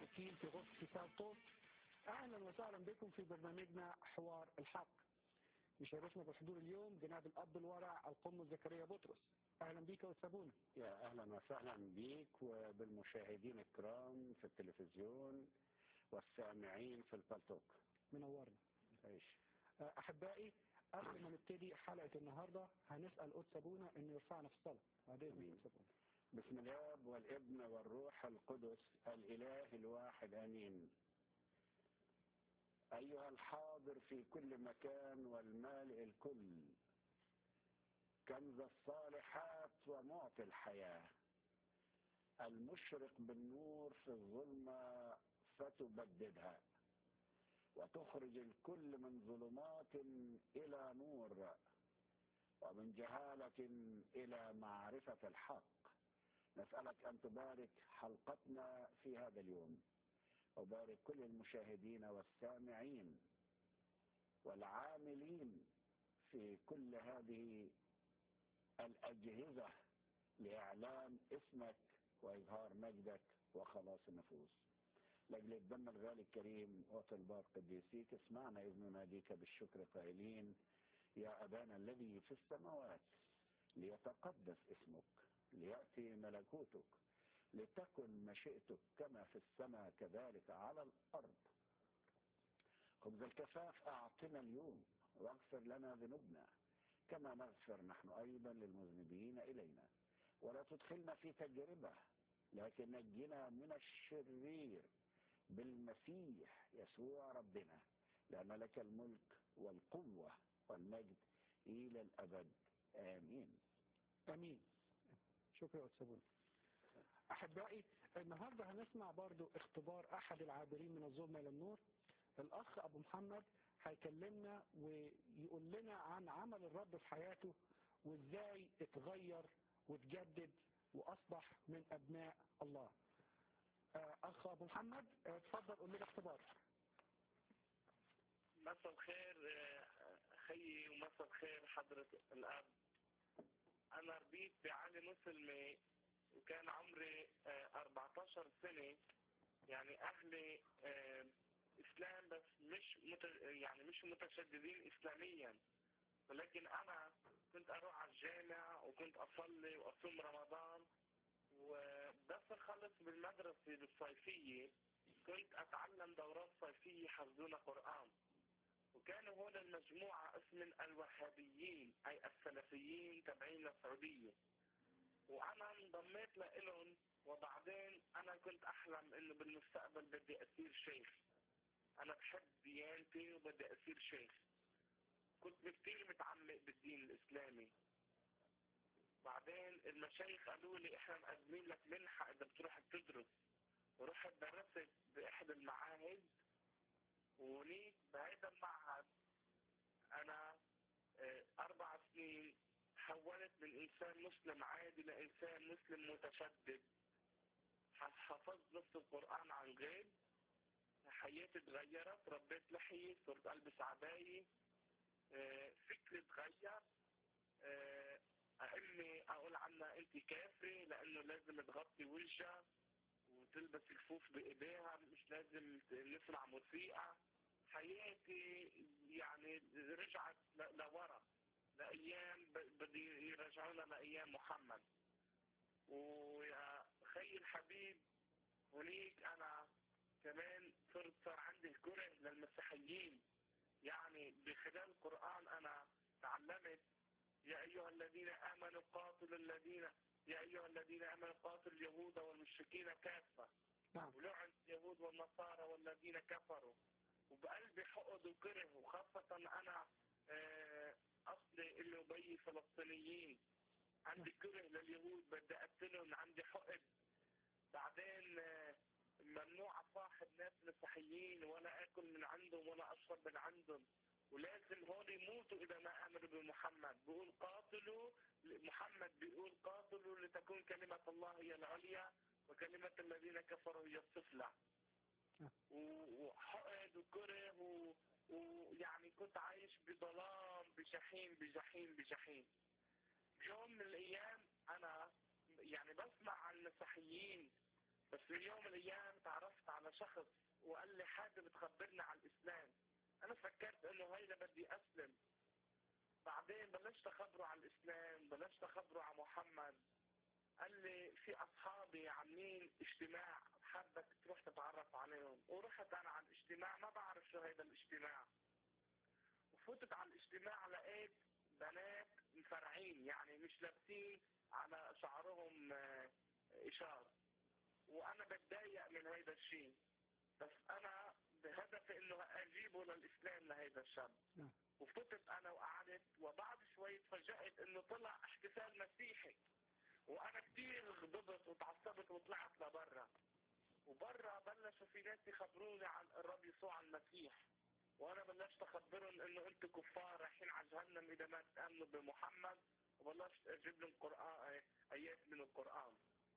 المشاركين في غرفة حساب طوط أهلا وسهلا بكم في برنامجنا حوار الحق يشرفنا بالحضور اليوم جناب الأب الورع القم زكريا بطرس أهلا بك وسابونا يا أهلا وسهلا بيك وبالمشاهدين الكرام في التلفزيون والسامعين في البلتوك منورنا عيش أحبائي قبل ما نبتدي حلقة النهاردة هنسأل قدس أبونا إنه يرفعنا في الصلاة بعدين أمين. قدس أبونا بسم الاب والابن والروح القدس الاله الواحد امين ايها الحاضر في كل مكان والمالئ الكل كنز الصالحات ومعطي الحياه المشرق بالنور في الظلمه فتبددها وتخرج الكل من ظلمات الى نور ومن جهاله الى معرفه الحق نسألك أن تبارك حلقتنا في هذا اليوم وبارك كل المشاهدين والسامعين والعاملين في كل هذه الأجهزة لإعلان اسمك وإظهار مجدك وخلاص النفوس لأجل الدم الغالي الكريم وطلبات قديسيك اسمعنا إذ نناديك بالشكر قائلين يا أبانا الذي في السماوات ليتقدس اسمك ليأتي ملكوتك لتكن مشيئتك كما في السماء كذلك على الأرض خبز الكفاف أعطنا اليوم واغفر لنا ذنوبنا كما نغفر نحن أيضا للمذنبين إلينا ولا تدخلنا في تجربة لكن نجنا من الشرير بالمسيح يسوع ربنا لأن لك الملك والقوة والمجد إلى الأبد آمين أمين شكرا قدس أبونا أحبائي النهاردة هنسمع برضو اختبار أحد العابرين من الظلمة إلى النور الأخ أبو محمد هيكلمنا ويقول لنا عن عمل الرب في حياته وإزاي اتغير وتجدد وأصبح من أبناء الله آه، أخ أبو محمد آه، اتفضل قول لنا اختبار مساء الخير آه، خيي ومساء الخير حضرة الأب أنا ربيت بعلي مسلمي وكان عمري آه، 14 سنة يعني أهلي آه، إسلام بس مش مت... يعني مش متشددين إسلاميا ولكن أنا كنت أروح على الجامع وكنت أصلي وأصوم رمضان وبس أخلص بالمدرسة الصيفية كنت أتعلم دورات صيفية يحفظونا قرآن وكانوا هون المجموعة اسم الوهابيين أي السلفيين تبعين للسعودية وأنا انضميت لإلهم وبعدين أنا كنت أحلم إنه بالمستقبل بدي أصير شيخ أنا بحب ديانتي وبدي أصير شيخ كنت كثير متعمق بالدين الإسلامي بعدين المشايخ قالوا لي إحنا مقدمين لك منحة إذا بتروح بتدرس ورحت درست بإحدى المعاهد ونيت بهذا المعهد انا آه، اربع سنين حولت من انسان مسلم عادي لانسان مسلم متشدد حفظت نص القرآن عن غيب حياتي اتغيرت ربيت لحية صرت البس عباية آه، فكري اتغير آه، امي اقول عنها انت كافرة لانه لازم تغطي وجهها وتلبس الكفوف بايديها مش لازم نسمع موسيقى حياتي يعني رجعت ل- لورا لايام ب- بدي يرجعونا لايام محمد ويا خي الحبيب هنيك انا كمان صرت صار عندي كره للمسيحيين يعني بخلال القران انا تعلمت يا ايها الذين امنوا قاتلوا الذين يا ايها الذين امنوا قاتلوا اليهود والمشركين كافه نعم ولعن اليهود والنصارى والذين كفروا وبقلبي حقد وكره وخاصة أنا آه، أصلي اللي أبي فلسطينيين عندي كره لليهود بدي أقتلهم عندي حقد بعدين آه، ممنوع أصاحب ناس مسيحيين ولا آكل من عندهم ولا أشرب من عندهم ولازم هون يموتوا إذا ما آمنوا بمحمد بيقول قاتلوا محمد بيقول قاتلوا لتكون كلمة الله هي العليا وكلمة الذين كفروا هي السفلى و- وحقد وكره و- ويعني كنت عايش بظلام بجحيم بجحيم بجحيم يوم من الايام انا يعني بسمع عن المسيحيين بس في يوم من الايام تعرفت على شخص شخص وقال لي حابب تخبرني عن الاسلام انا فكرت انه هيدا بدي اسلم بعدين بلشت اخبره عن الاسلام بلشت اخبره عن محمد قال لي في اصحابي عاملين اجتماع حابك تروح تتعرف عليهم ورحت انا على الاجتماع ما بعرف شو هيدا الاجتماع وفتت على الاجتماع لقيت بنات مفرعين يعني مش لابسين على شعرهم آه، اشار وانا بتضايق من هيدا الشيء بس انا بهدفي انه اجيبه للاسلام لهيدا الشاب نعم. وفتت انا وقعدت وبعد شوي تفاجأت انه طلع احتفال مسيحي وانا كثير غضبت وتعصبت وطلعت لبرا وبرا بلشوا في ناس يخبروني عن الرب يسوع المسيح وانا بلشت اخبرهم انه انتم كفار رايحين على جهنم اذا ما تامنوا بمحمد وبلشت اجيب لهم قران ايات من القران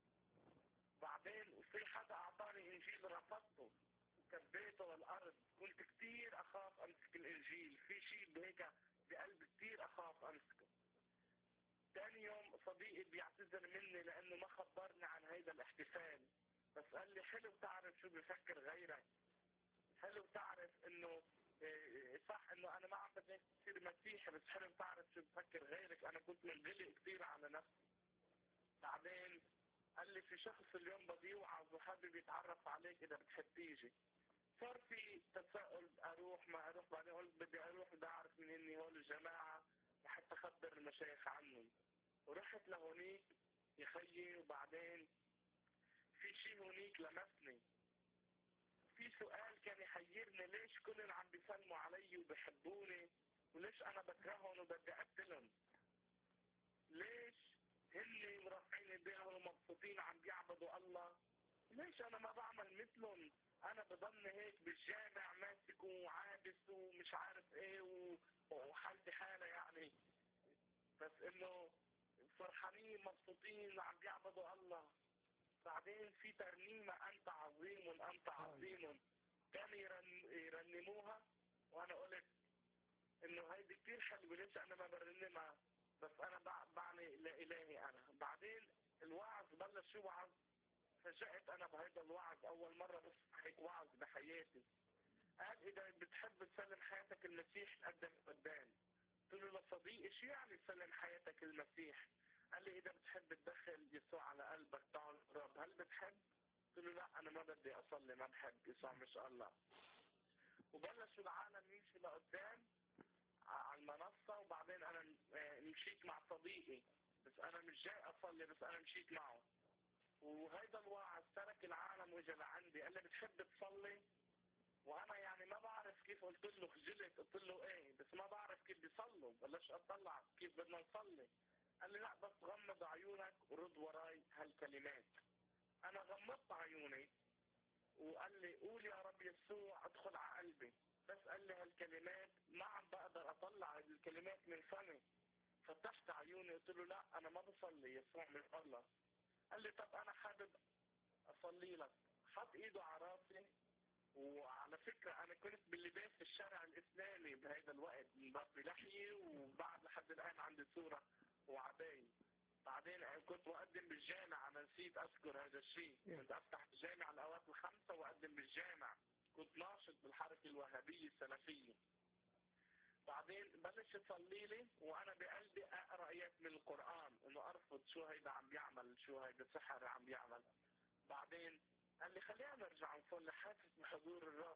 بعدين في حدا اعطاني انجيل رفضته وكبيته للارض كنت كثير اخاف امسك الانجيل في شيء بهيك بقلبي كثير اخاف امسكه ثاني يوم صديقي بيعتذر مني لانه ما خبرني عن هيدا الاحتفال بس قال لي حلو تعرف شو بفكر غيرك حلو تعرف انه إيه، صح انه انا ما عم بدك تصير مسيحي بس حلو تعرف شو بفكر غيرك انا كنت منغلي كثير على نفسي بعدين قال لي في شخص اليوم بده يوعظ وحابب يتعرف عليك اذا بتحب تيجي صار في تساؤل اروح ما اروح بعدين قلت بدي اروح بدي اعرف من اني هول الجماعه لحتى اخبر المشايخ عنهم ورحت لهونيك يا خيي وبعدين في شيء هونيك لمسني في سؤال كان يحيرني ليش كلهم عم بيسلموا علي وبحبوني وليش انا بكرههم وبدي اقتلهم ليش هن مرفعين ايديهم ومبسوطين عم بيعبدوا الله ليش انا ما بعمل مثلهم انا بضلني هيك بالجامع ماسك وعابس ومش عارف ايه و- وحالتي حالة يعني بس انه فرحانين مبسوطين عم بيعبدوا الله بعدين في ترنيمة انت عظيم انت عظيم كانوا يرن- يرنموها وانا قلت انه هيدي كتير حلوة ليش انا ما برنمها بس انا بع- بعني لالهي انا بعدين الوعظ بلش يوعظ فجأت انا بهيدا الوعظ اول مرة بس هيك وعظ بحياتي قال اذا بتحب تسلم حياتك المسيح تقدم قدام قلت له لصديقي شو يعني تسلم حياتك المسيح قال لي اذا بتحب تدخل يسوع على قلبك تعال الرب هل بتحب قلت له لا انا ما بدي اصلي ما بحب يسوع مش الله وبلشوا العالم يمشي لقدام على المنصة وبعدين انا آه، مشيت مع صديقي بس انا مش جاي اصلي بس انا مشيت معه وهيدا الواعظ ترك العالم واجى لعندي قال لي بتحب تصلي وانا يعني ما بعرف كيف قلت له خجلت قلت له ايه بس ما بعرف كيف بيصلوا بلش اطلع كيف بدنا نصلي قال لي لا بس غمض عيونك ورد وراي هالكلمات انا غمضت عيوني وقال لي قول يا رب يسوع ادخل على قلبي بس قال لي هالكلمات ما عم بقدر اطلع الكلمات من فمي فتحت عيوني قلت له لا انا ما بصلي يسوع من الله قال لي طب انا حابب اصلي لك حط ايده على راسي وعلى فكرة أنا كنت باللباس الشرع الإسلامي بهذا الوقت مربي لحية وبعد لحد الآن عندي صورة وعباية بعدين أنا كنت بقدم بالجامع أنا نسيت أذكر هذا الشيء كنت أفتح الجامع الأوقات الخمسة وأقدم بالجامع كنت ناشط بالحركة الوهابية السلفية بعدين بلش يصلي لي وانا بقلبي اقرا ايات من القران انه ارفض شو هيدا عم بيعمل شو هيدا سحر عم بيعمل بعدين قال لي خلينا نرجع نصلي حاسس بحضور الرب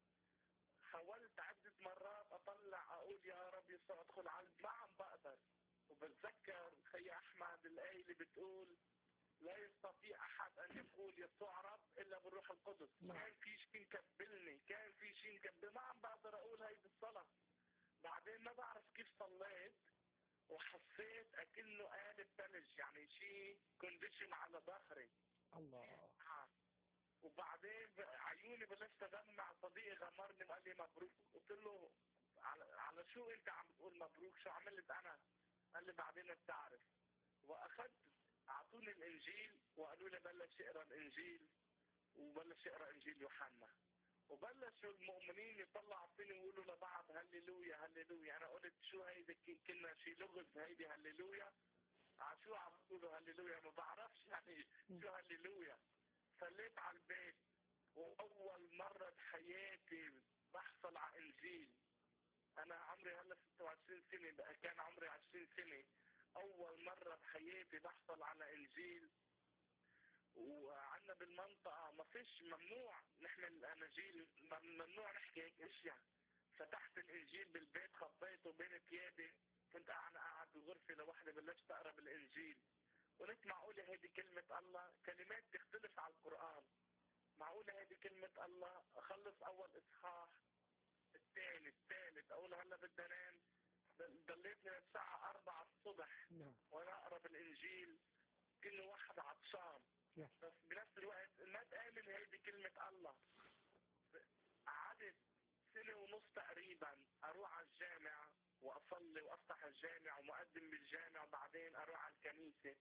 حاولت عدة مرات اطلع اقول يا رب يسوع ادخل على ما عم بقدر وبتذكر خي احمد الايه اللي بتقول لا يستطيع احد ان يقول يسوع رب الا بالروح القدس نعم. كان في شيء مكبلني كان في شيء مكبل ما عم بقدر اقول هيدي الصلاه بعدين ما بعرف كيف صليت وحسيت اكنه قالب ثلج يعني شيء كونديشن على ظهري الله آه. وبعدين ب- عيوني بلشت ادمع صديقي غمرني وقال لي مبروك قلت له على, على شو انت عم بتقول مبروك شو عملت انا قال لي بعدين بتعرف واخذت اعطوني الانجيل وقالوا لي بلش اقرا الانجيل وبلش اقرا انجيل يوحنا وبلشوا المؤمنين يطلعوا فيني ويقولوا لبعض هللويا هللويا انا قلت شو هيدي ك- كنا شي لغز هيدي هللويا ع شو عم بتقولوا هللويا ما بعرفش يعني شو هللويا صليت على البيت واول مرة بحياتي بحصل على انجيل انا عمري هلا 26 سنة بقى كان عمري 20 سنة اول مرة بحياتي بحصل على انجيل وعنا بالمنطقة ما فيش ممنوع نحمل الاناجيل ممنوع نحكي هيك اشياء فتحت الانجيل بالبيت خبيته بين ثيابي كنت انا قاعد بغرفة لوحدي بلشت اقرا بالانجيل قلت معقولة هذه كلمة الله كلمات تختلف على القرآن معقولة هذه كلمة الله اخلص اول اصحاح الثاني الثالث اقول هلا بدي انام ضليتني للساعة 4 الصبح نعم وانا اقرا بالانجيل كأنه واحد عطشان نعم. بس بنفس الوقت ما تآمن هيدي كلمة الله قعدت سنة ونص تقريبا اروح على الجامع واصلي وافتح الجامع ومقدم بالجامع وبعدين اروح على الكنيسة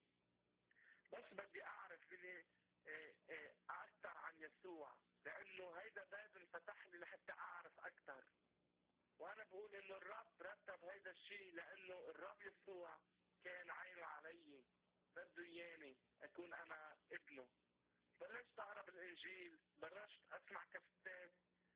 بس بدي اعرف اني إيه إيه اكثر عن يسوع لانه هيدا باب انفتح لي لحتى اعرف اكثر وانا بقول انه الرب رتب هيدا الشيء لانه الرب يسوع كان عينه علي بده اياني اكون انا ابنه بلشت اقرا بالانجيل بلشت اسمع كفتات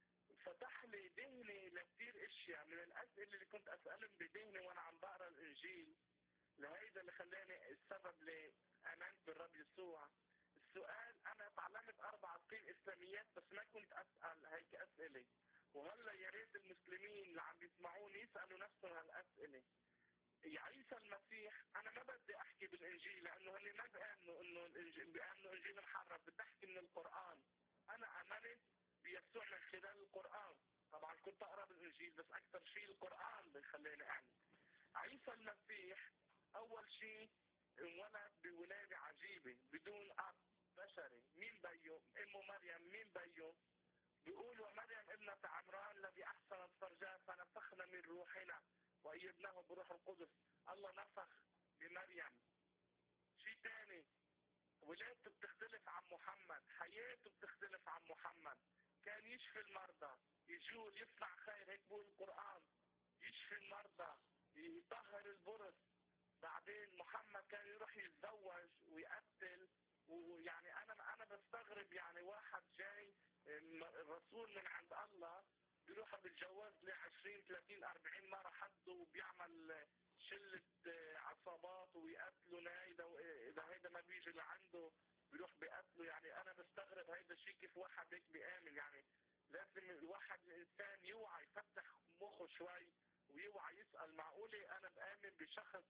فتح لي ذهني لكثير اشياء من الاسئله اللي كنت اسالهم بذهني وانا عم بقرا الانجيل لهيدا اللي خلاني السبب اللي امنت بالرب يسوع السؤال انا تعلمت اربع سنين اسلاميات بس ما كنت اسال هيك اسئله وهلا يا ريت المسلمين اللي عم بيسمعوني يسالوا نفسهم هالاسئله يا عيسى المسيح انا ما بدي احكي بالانجيل لانه هن ما بيامنوا انه الانجيل بيامنوا انجيل محرف بدي احكي من القران انا امنت بيسوع من خلال القران طبعا كنت اقرا بالانجيل بس اكثر شيء القران اللي خلاني اعمل عيسى المسيح اول شيء انولد بولادة عجيبة بدون اب بشري مين بيه امه مريم مين بيه بيقول ومريم ابنة عمران الذي احسنت فرجها فنفخنا من روحنا وايدناه بروح القدس الله نفخ بمريم شيء ثاني ولادته بتختلف عن محمد حياته بتختلف عن محمد كان يشفي المرضى يجول يصنع خير هيك بقول القرآن يشفي المرضى يطهر البرص بعدين محمد كان يروح يتزوج ويقتل ويعني انا انا بستغرب يعني واحد جاي الرسول من عند الله بيروح بيتجوز لي 20 30 40 مره حده وبيعمل شله عصابات ويقتلوا هيدا اذا هيدا ما بيجي لعنده بيروح بيقتله يعني انا بستغرب هيدا الشيء كيف واحد هيك بيآمن يعني لازم الواحد الانسان يوعى يفتح مخه شوي ويوعى يسأل معقولة انا بآمن بشخص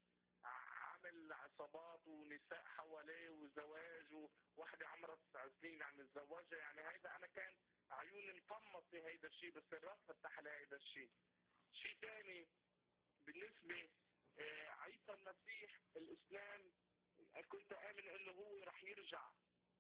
عامل عصابات ونساء حواليه وزواج وواحدة عمرها تسع سنين عم يتزوجها يعني هيدا انا كان عيوني مطمطة هيدا الشيء بس الرب فتح لي هيدا الشيء شيء ثاني بالنسبة آه عيسى المسيح الاسلام كنت امن انه هو رح يرجع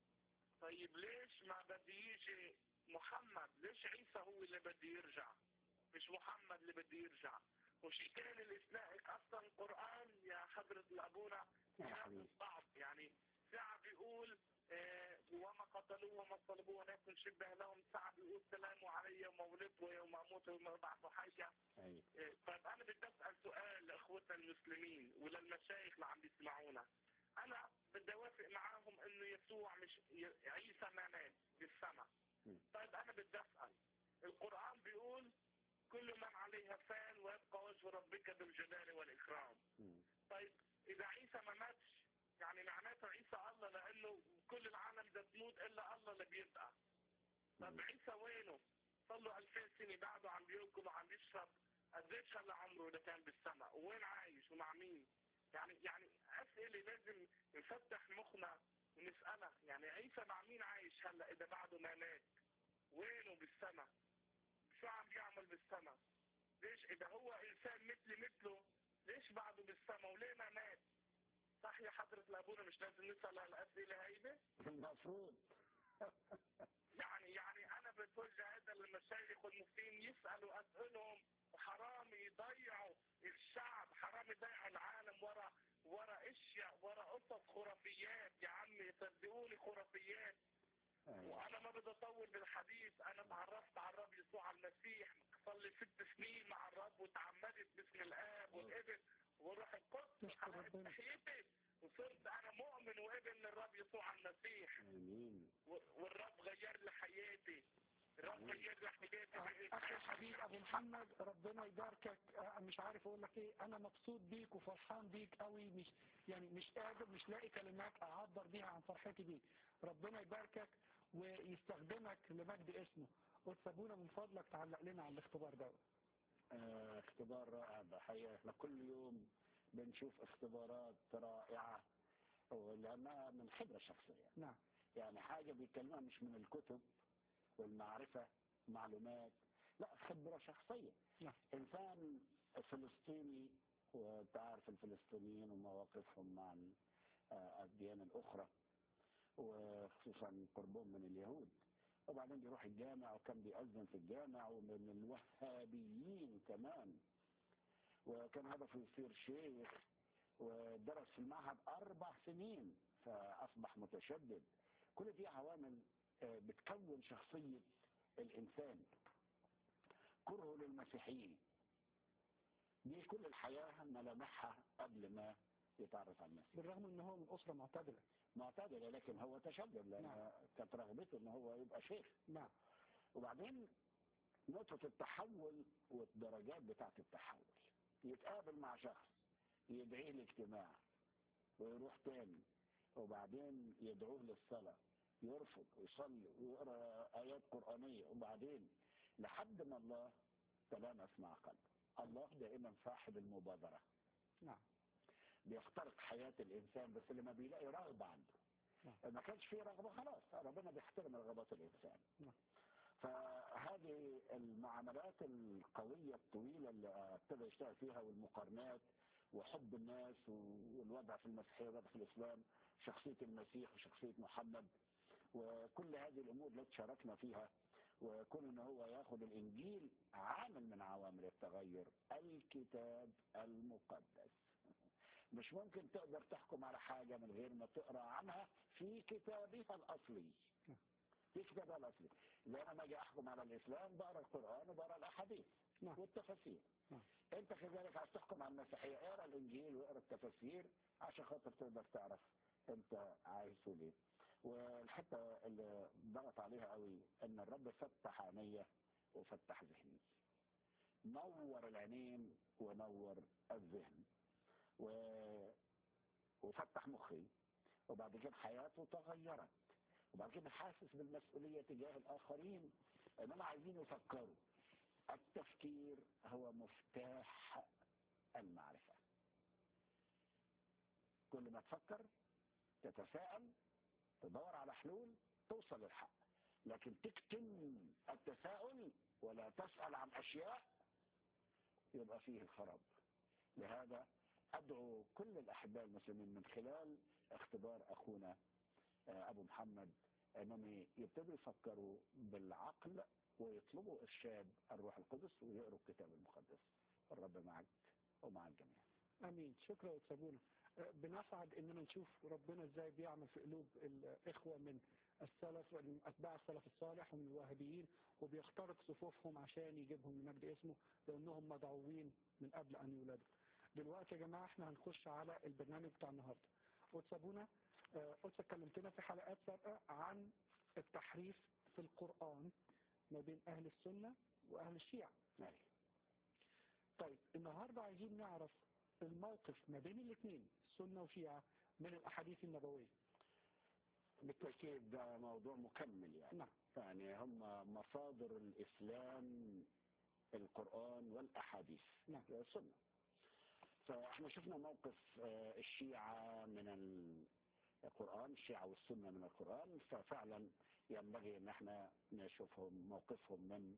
طيب ليش ما بدي يجي محمد ليش عيسى هو اللي بده يرجع مش محمد اللي بده يرجع وشيء ثاني الاسلام اصلا القران يا حضره الابونا ينافس بعض يعني ساعه بيقول آه وما قتلوه وما صلبوه ولكن شبه لهم ساعه بيقول سلام علي يوم ولدت ويوم اموت ويوم ابعث حيا آه طيب انا بدي اسال سؤال لاخوتنا المسلمين وللمشايخ اللي عم بيسمعونا انا بدي اوافق معاهم انه يسوع مش عيسى ما مات بالسماء طيب انا بدي اسال القران بيقول كل من عليها فان ويبقى وجه ربك بالجلال والاكرام طيب اذا عيسى ما ماتش يعني معناته عيسى الله لانه كل العالم ده تموت الا الله اللي بيبقى طب عيسى وينه صار له 2000 سنه بعده عم بياكل وعم يشرب قديش هلا عمره اللي كان بالسماء وين عايش ومع مين يعني يعني اسئله لازم نفتح مخنا ونسالها يعني عيسى مع مين عايش هلا اذا بعده ما مات وينه بالسماء شو عم بيعمل بالسماء ليش اذا هو انسان مثلي مثله ليش بعده بالسماء وليه ما مات صح يا حضرة الابونا مش لازم نسال هالاسئله هيدي المفروض يعني يعني انا بتوجه هذا للمشايخ والمفتين يسالوا اسئلهم وحرام يضيعوا الشعب حرام يضيعوا العالم ورا ورا اشياء ورا قصص خرافيات يا عمي صدقوني خرافيات وانا ما بدي اطول بالحديث انا تعرفت على الرب يسوع المسيح صار لي ست سنين مع الرب وتعمدت باسم الاب والابن والروح القدس حققت تحيتي وصرت انا مؤمن وابن للرب يسوع يسوع المسيح امين و- والرب غير لي حياتي الرب غير لي حياتي اخي الحبيب ابو محمد ربنا يباركك آه، مش عارف اقول لك ايه انا مبسوط بيك وفرحان بيك قوي مش يعني مش قادر مش لاقي كلمات اعبر بيها عن فرحتي بيك ربنا يباركك ويستخدمك لمجد اسمه قلت ابونا من فضلك تعلق لنا على الاختبار ده آه، اختبار رائع بحقيقة احنا كل يوم بنشوف اختبارات رائعة ولأنها من خبرة شخصية نعم يعني حاجة بيتكلمها مش من الكتب والمعرفة معلومات لا خبرة شخصية نعم إنسان فلسطيني وتعرف الفلسطينيين ومواقفهم مع ال- آه، الديانة الأخرى وخصوصا قربهم من اليهود وبعدين بيروح الجامع وكان بيأذن في الجامع ومن الوهابيين كمان وكان هدفه يصير شيخ ودرس في المعهد أربع سنين فأصبح متشدد كل دي عوامل آه، بتكون شخصية الإنسان كرهه للمسيحيين دي كل الحياة ملامحها قبل ما يتعرف على المسيح بالرغم ان هو من اسره معتدله معتدلة لكن هو تشدد لأن نعم. كانت رغبته ان هو يبقى شيخ نعم وبعدين نقطة التحول والدرجات بتاعت التحول يتقابل مع شخص يدعيه لاجتماع ويروح تاني وبعدين يدعوه للصلاة يرفض ويصلي ويقرأ آيات قرآنية وبعدين لحد ما الله تلامس مع قلبه الله دائما صاحب المبادرة نعم بيخترق حياة الإنسان بس لما بيلاقي رغبة عنده نعم. ما كانش فيه رغبة خلاص ربنا بيحترم رغبات الإنسان نعم. فهذه المعاملات القوية الطويلة اللي ابتدى يشتغل فيها والمقارنات وحب الناس والوضع في المسيحية والوضع في الإسلام شخصية المسيح وشخصية محمد وكل هذه الأمور التي شاركنا فيها وكون ان هو ياخد الانجيل عامل من عوامل التغير الكتاب المقدس مش ممكن تقدر تحكم على حاجة من غير ما تقرأ عنها في كتابها الأصلي في كتابها الأصلي لأن لما أجي أحكم على الإسلام بقرأ القرآن وبقرأ الأحاديث نعم. والتفاسير نعم. أنت كذلك عايز تحكم على المسيحية اقرأ الإنجيل واقرأ التفاسير عشان خاطر تقدر تعرف أنت عايز تقول إيه والحتة اللي ضغط عليها قوي ان الرب فتح عينيا وفتح ذهني نور العينين ونور الذهن و... وفتح مخي وبعد كده حياته تغيرت وبعد كده حاسس بالمسؤولية تجاه الآخرين انما عايزين يفكروا التفكير هو مفتاح المعرفة كل ما تفكر تتساءل تدور على حلول توصل للحق لكن تكتم التساؤل ولا تسأل عن أشياء يبقى فيه الخراب لهذا أدعو كل الأحباء المسلمين من خلال اختبار أخونا أبو محمد أنهم يبتدوا يفكروا بالعقل ويطلبوا إرشاد الروح القدس ويقروا الكتاب المقدس الرب معك ومع الجميع امين شكرا يا سابونا بنسعد اننا نشوف ربنا ازاي بيعمل في قلوب الاخوه من السلف من اتباع السلف الصالح ومن الوهابيين وبيخترق صفوفهم عشان يجيبهم لمجد اسمه لانهم مدعوين من قبل ان يولدوا. دلوقتي يا جماعه احنا هنخش على البرنامج بتاع النهارده. قدس ابونا قدس اتكلمتنا في حلقات سابقه عن التحريف في القران ما بين اهل السنه واهل الشيعه. طيب النهارده عايزين نعرف الموقف ما بين الاثنين سنة وشيعة من الأحاديث النبوية بالتأكيد ده موضوع مكمل يعني نعم يعني هم مصادر الإسلام القرآن والأحاديث نعم السنة فاحنا شفنا موقف الشيعة من القرآن الشيعة والسنة من القرآن ففعلا ينبغي ان احنا نشوفهم موقفهم من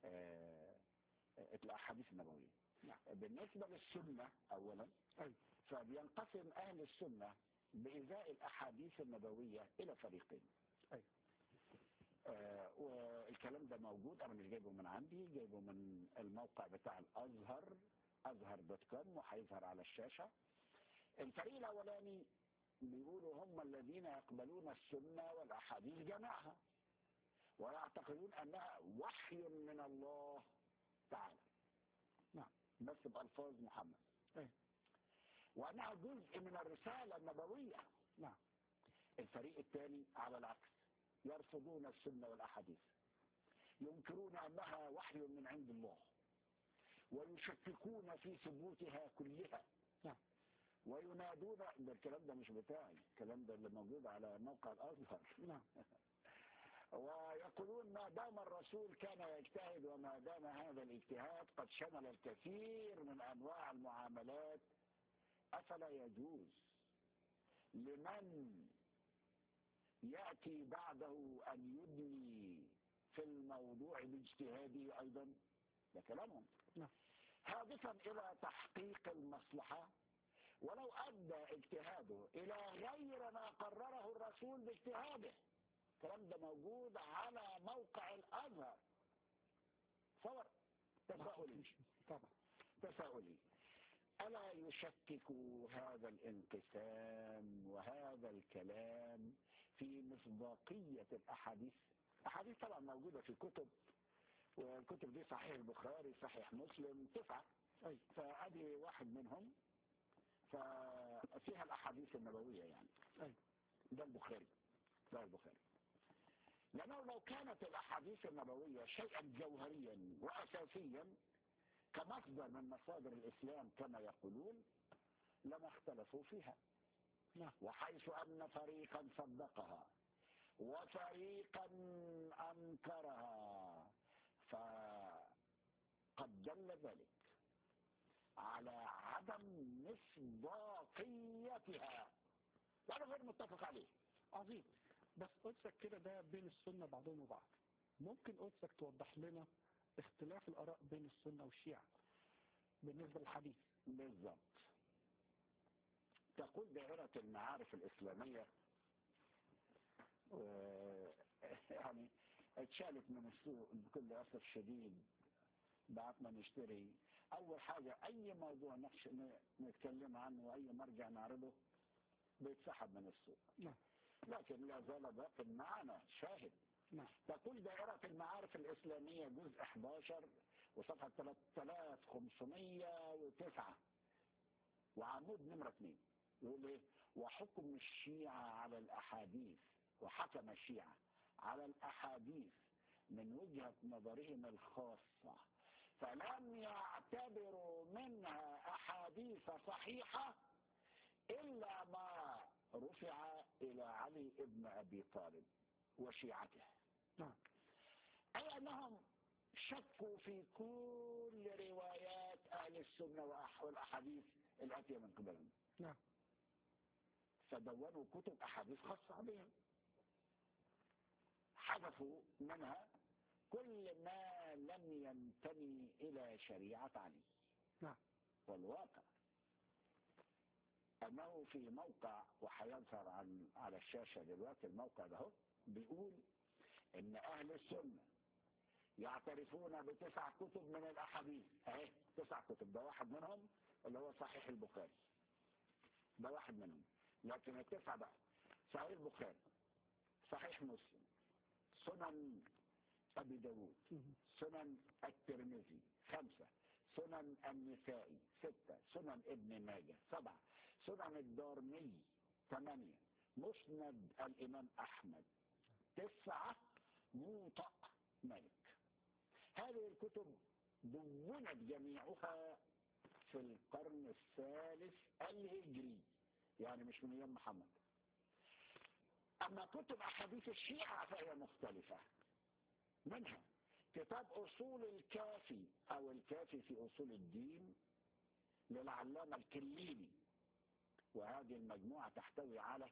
الأحاديث النبوية نعم. بالنسبة للسنة أولا أيوة. فبينقسم أهل السنة بإزاء الأحاديث النبوية إلى فريقين أيوة. آه والكلام ده موجود أنا مش جايبه من عندي جايبه من الموقع بتاع الأزهر أزهر دوت كوم وهيظهر على الشاشة الفريق الأولاني بيقولوا هم الذين يقبلون السنة والأحاديث جميعها ويعتقدون أنها وحي من الله تعالى نعم بس بألفاظ محمد أيوة. وأنها جزء من الرسالة النبوية نعم الفريق الثاني على العكس يرفضون السنة والأحاديث ينكرون أنها وحي من عند الله ويشككون في ثبوتها كلها نعم. وينادون ده الكلام ده مش بتاعي الكلام ده اللي موجود على موقع الأزهر نعم ويقولون ما دام الرسول كان يجتهد وما دام هذا الاجتهاد قد شمل الكثير من أنواع المعاملات أفلا يجوز لمن يأتي بعده أن يدني في الموضوع باجتهاده أيضا ده كلامهم نعم. هادفا إلى تحقيق المصلحة ولو أدى اجتهاده إلى غير ما قرره الرسول باجتهاده الكلام ده موجود على موقع الأزهر صور تساؤلي طبعا تساؤلي ألا يشكك هذا الانقسام وهذا الكلام في مصداقية الأحاديث أحاديث طبعا موجودة في كتب والكتب دي صحيح البخاري صحيح مسلم تسعة أي فأدي واحد منهم ففيها الأحاديث النبوية يعني أي ده البخاري ده البخاري لأنه لو كانت الأحاديث النبوية شيئا جوهريا وأساسيا كمصدر من مصادر الإسلام كما يقولون لما اختلفوا فيها نعم وحيث أن فريقا صدقها وفريقا أنكرها فقد دل ذلك على عدم مصداقيتها وهذا غير متفق عليه عظيم بس قدسك كده ده بين السنة بعضهم وبعض ممكن قدسك توضح لنا اختلاف الآراء بين السنة والشيعة بالنسبة للحديث بالضبط تقول دائرة المعارف الإسلامية و- يعني اتشالت من السوق بكل أسف شديد بعتنا نشتري أول حاجة أي موضوع نخش ن- نتكلم عنه وأي مرجع نعرضه بيتسحب من السوق نعم لكن لا زال باق معنا شاهد نعم تقول دائرة المعارف الإسلامية جزء 11 وصفحة 3509 وعمود نمرة 2 يقول ايه وحكم الشيعة على الأحاديث وحكم الشيعة على الأحاديث من وجهة نظرهم الخاصة فلم يعتبروا منها أحاديث صحيحة إلا ما رفع إلى علي ابن أبي طالب وشيعته نعم أي أنهم شكوا في كل روايات أهل السنة وأح- والأحاديث الآتية من قبلهم نعم فدونوا كتب أحاديث خاصة بهم حذفوا منها كل ما لم ينتمي إلى شريعة علي نعم والواقع أنه في موقع وهيظهر عن على الشاشة دلوقتي الموقع ده هو بيقول إن أهل السنة يعترفون بتسع كتب من الأحاديث أهي تسع كتب ده واحد منهم اللي هو صحيح البخاري ده واحد منهم لكن التسعة بقى صحيح البخاري صحيح مسلم سنن أبي داود مهم. سنن الترمذي خمسة سنن النسائي ستة سنن ابن ماجه سبعة سنن الدارمي ثمانية مسند الإمام أحمد تسعة موطأ مالك هذه الكتب دونت جميعها في القرن الثالث الهجري يعني مش من أيام محمد أما كتب أحاديث الشيعة فهي مختلفة منها كتاب أصول الكافي أو الكافي في أصول الدين للعلامة الكليني وهذه المجموعة تحتوي على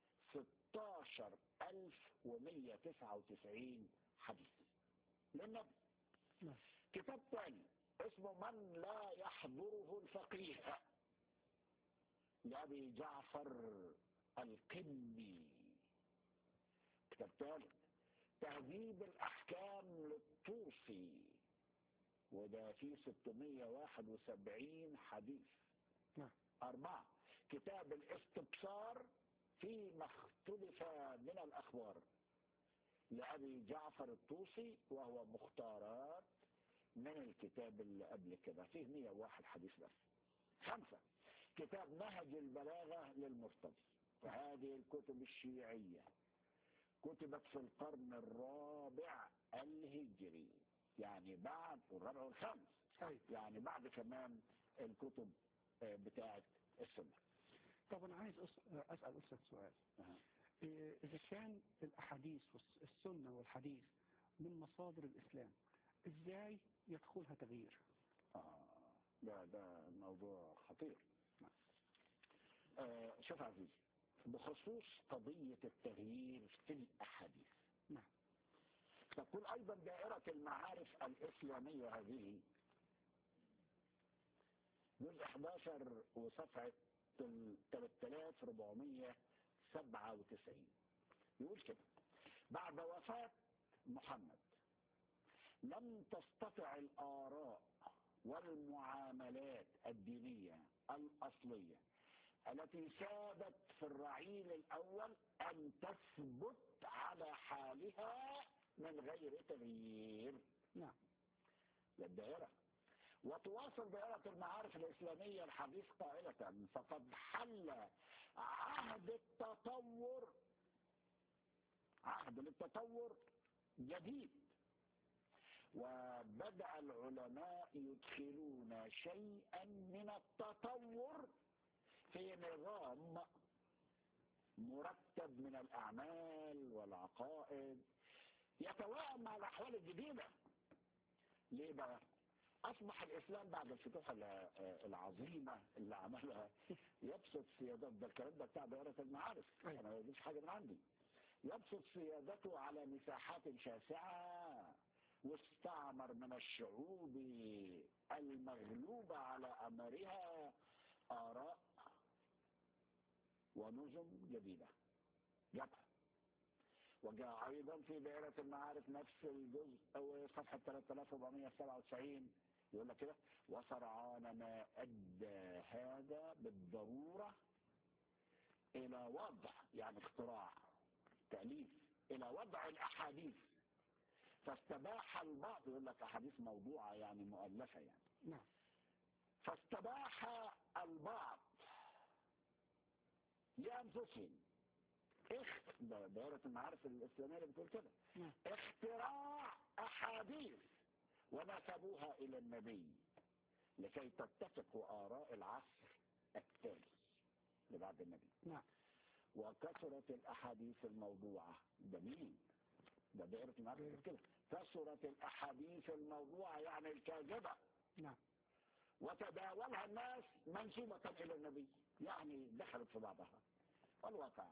16199 حديث للنبي نعم كتاب ثاني اسمه من لا يحضره الفقيه لأبي جعفر القمي كتاب ثالث تهذيب الأحكام للطوسي وده فيه 671 حديث نعم أربعة كتاب الاستبصار فيما اختلف من الأخبار لأبي جعفر الطوسي وهو مختارات من الكتاب اللي قبل كده فيه 101 حديث بس خمسة كتاب نهج البلاغة للمرتضي وهذه الكتب الشيعية كتبت في القرن الرابع الهجري يعني بعد الرابع والخامس أيوة. يعني بعد كمان الكتب آه، بتاعت السنة طب أنا عايز أس- أسأل أستاذ سؤال أها. إيه، إذا كان الأحاديث والسنة والحديث من مصادر الإسلام إزاي يدخلها تغيير آه ده ده موضوع خطير آه شوف عزيزي بخصوص قضية التغيير في الأحاديث نعم تقول أيضا دائرة المعارف الإسلامية هذه جزء 11 وصفحة 3497 يقول كده بعد وفاة محمد لم تستطع الآراء والمعاملات الدينية الأصلية التي سادت في الرعيل الأول أن تثبت على حالها من غير تغيير نعم للدائرة وتواصل دائرة المعارف الإسلامية الحديث قائلة فقد حل عهد التطور عهد للتطور جديد وبدأ العلماء يدخلون شيئا من التطور في نظام مرتب من الأعمال والعقائد يتوائم مع الأحوال الجديدة ليه بقى؟ أصبح الإسلام بعد الفتوح ال- العظيمة اللي عملها يبسط سيادات ده الكلام ده بتاع دائرة المعارف أيوة. أنا ما بجيبش حاجة من عندي يبسط سيادته على مساحات شاسعة واستعمر من الشعوب المغلوبة على أمرها آراء ونظم جديدة جابها وجاء أيضا في دائرة المعارف نفس الجزء أو صفحة 3497 يقول لك كده وسرعان ما أدى هذا بالضرورة إلى وضع يعني اختراع تأليف إلى وضع الأحاديث فاستباح البعض يقول لك أحاديث موضوعة يعني مؤلفة يعني نعم فاستباح البعض لأنفسهم اخ ده دائرة المعارف الإسلامية اللي بتقول كده نعم اختراع أحاديث ونسبوها إلى النبي لكي تتفق آراء العصر التالي اللي بعد النبي نعم وكثرت الأحاديث الموضوعة ده مين؟ ده دائرة المعارف بتقول كده كثرت الأحاديث الموضوعة يعني الكاذبة نعم وتداولها الناس منسوبة إلى النبي يعني دخلت في بعضها والواقع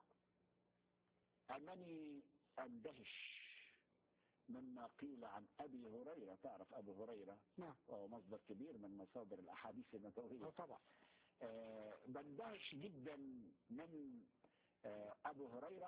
أنني أندهش مما قيل عن أبي هريرة تعرف أبو هريرة نعم وهو مصدر كبير من مصادر الأحاديث النبوية آه طبعا آه، بندهش جدا من آه، أبو هريرة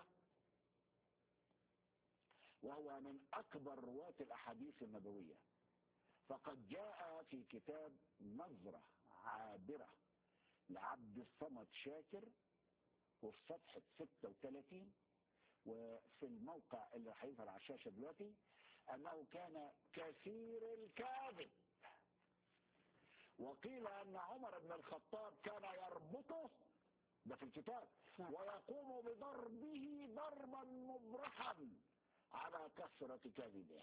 وهو من أكبر رواة الأحاديث النبوية فقد جاء في كتاب نظرة عابرة لعبد الصمد شاكر وفي صفحة 36 وفي الموقع اللي هيظهر على الشاشة دلوقتي أنه كان كثير الكاذب وقيل أن عمر بن الخطاب كان يربطه ده في الكتاب نعم. ويقوم بضربه ضربا مبرحا على كثرة كذبه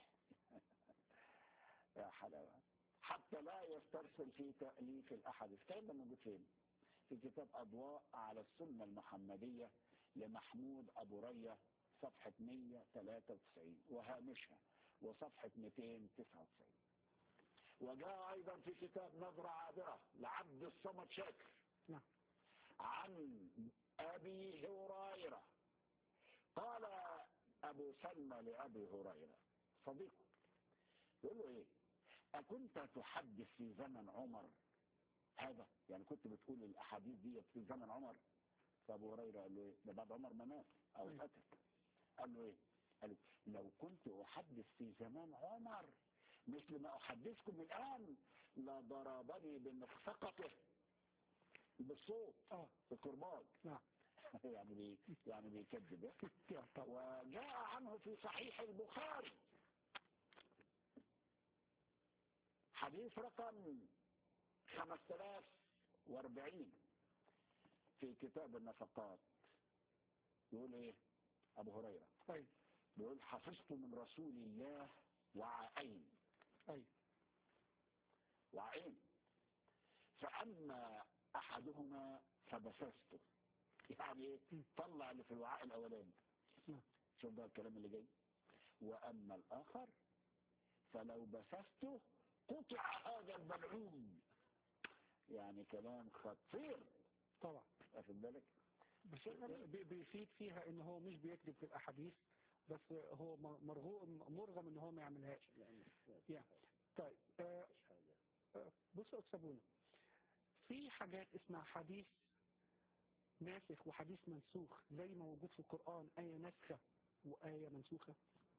يا حلاوة حتى لا يسترسل في تأليف الأحاديث الكلام ده موجود فين؟ في كتاب أضواء على السنة المحمدية لمحمود أبو رية صفحة 193 وهامشها وصفحة 299 وجاء أيضا في كتاب نظرة عابرة لعبد الصمد شاكر نعم عن أبي هريرة قال أبو سلمى لأبي هريرة صديقه يقول له إيه أكنت تحدث في زمن عمر هذا يعني كنت بتقول الأحاديث دي في زمن عمر فأبو هريرة قال له إيه ده بعد عمر ما مات أو أيوة. فتى قال له إيه قال له لو كنت أحدث في زمان عمر مثل ما أحدثكم الآن لضربني بمخفقته بالصوت اه في الكرباج نعم يعني بي يعني بيكذب يا طبعا وجاء عنه في صحيح البخاري حديث رقم 5040 في كتاب النفقات يقول ايه ابو هريرة ايوه بيقول حفظت من رسول الله وعائين ايوه وعائين فأما أحدهما فبسسته يعني ايه م. طلع اللي في الوعاء الأولاني نعم شوف بقى الكلام اللي جاي وأما الآخر فلو بسسته قطع هذا البلعوم يعني كلام خطير طبعا واخد بالك بس بي- بيفيد فيها ان هو مش بيكذب في الاحاديث بس هو مرغوم مرغم ان هو ما يعملهاش يعني طيب آه، آه، بصوا يا أستاذ في حاجات اسمها حديث ناسخ وحديث منسوخ زي ما موجود في القرآن آية ناسخة وآية منسوخة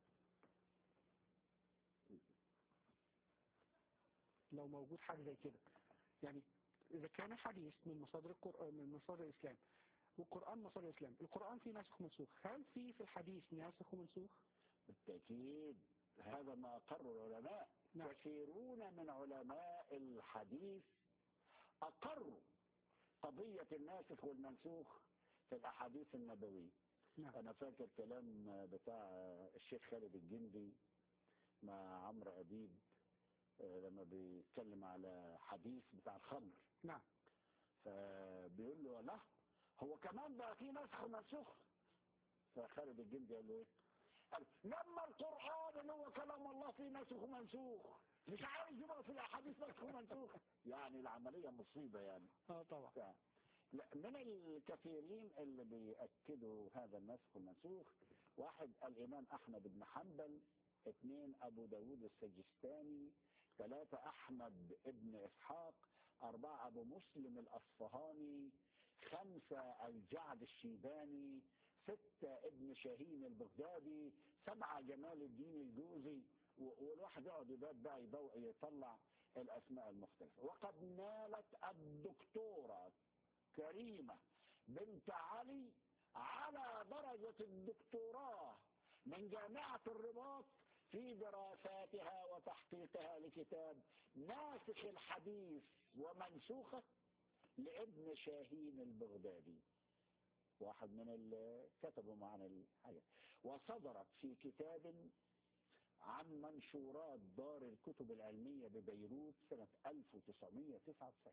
لو موجود حاجة زي كده يعني إذا كان حديث من مصادر القرآن من مصادر الإسلام والقرآن مصادر الإسلام القرآن فيه ناسخ ومنسوخ هل في في الحديث ناسخ ومنسوخ؟ بالتأكيد هذا ما أقر العلماء نعم. كثيرون من علماء الحديث أقروا قضية الناسخ والمنسوخ في الأحاديث النبوية نعم أنا فاكر كلام بتاع الشيخ خالد الجندي مع عمرو أديب آه، لما بيتكلم على حديث بتاع الخمر نعم فبيقول له لا هو كمان بقى في نسخ ومنسوخ فخالد الجندي قال له ايه قال لما القرآن اللي هو كلام الله فيه نسخ ومنسوخ مش عايز يبقى في الأحاديث نسخ ومنسوخ يعني العملية مصيبة يعني اه طبعا ف- لا، من الكثيرين اللي بيأكدوا هذا النسخ والمنسوخ واحد الإمام أحمد بن حنبل اثنين أبو داود السجستاني ثلاثة أحمد بن إسحاق أربعة أبو مسلم الأصفهاني خمسة الجعد الشيباني ستة ابن شاهين البغدادي سبعة جمال الدين الجوزي و- والواحد يقعد يبات بقى يضو- يطلع الأسماء المختلفة وقد نالت الدكتورة كريمة بنت علي على درجة الدكتوراه من جامعة الرباط في دراساتها وتحقيقها لكتاب ناسخ الحديث ومنسوخه لابن شاهين البغدادي واحد من اللي كتبوا معنا الحاجة وصدرت في كتاب عن منشورات دار الكتب العلمية ببيروت سنة 1999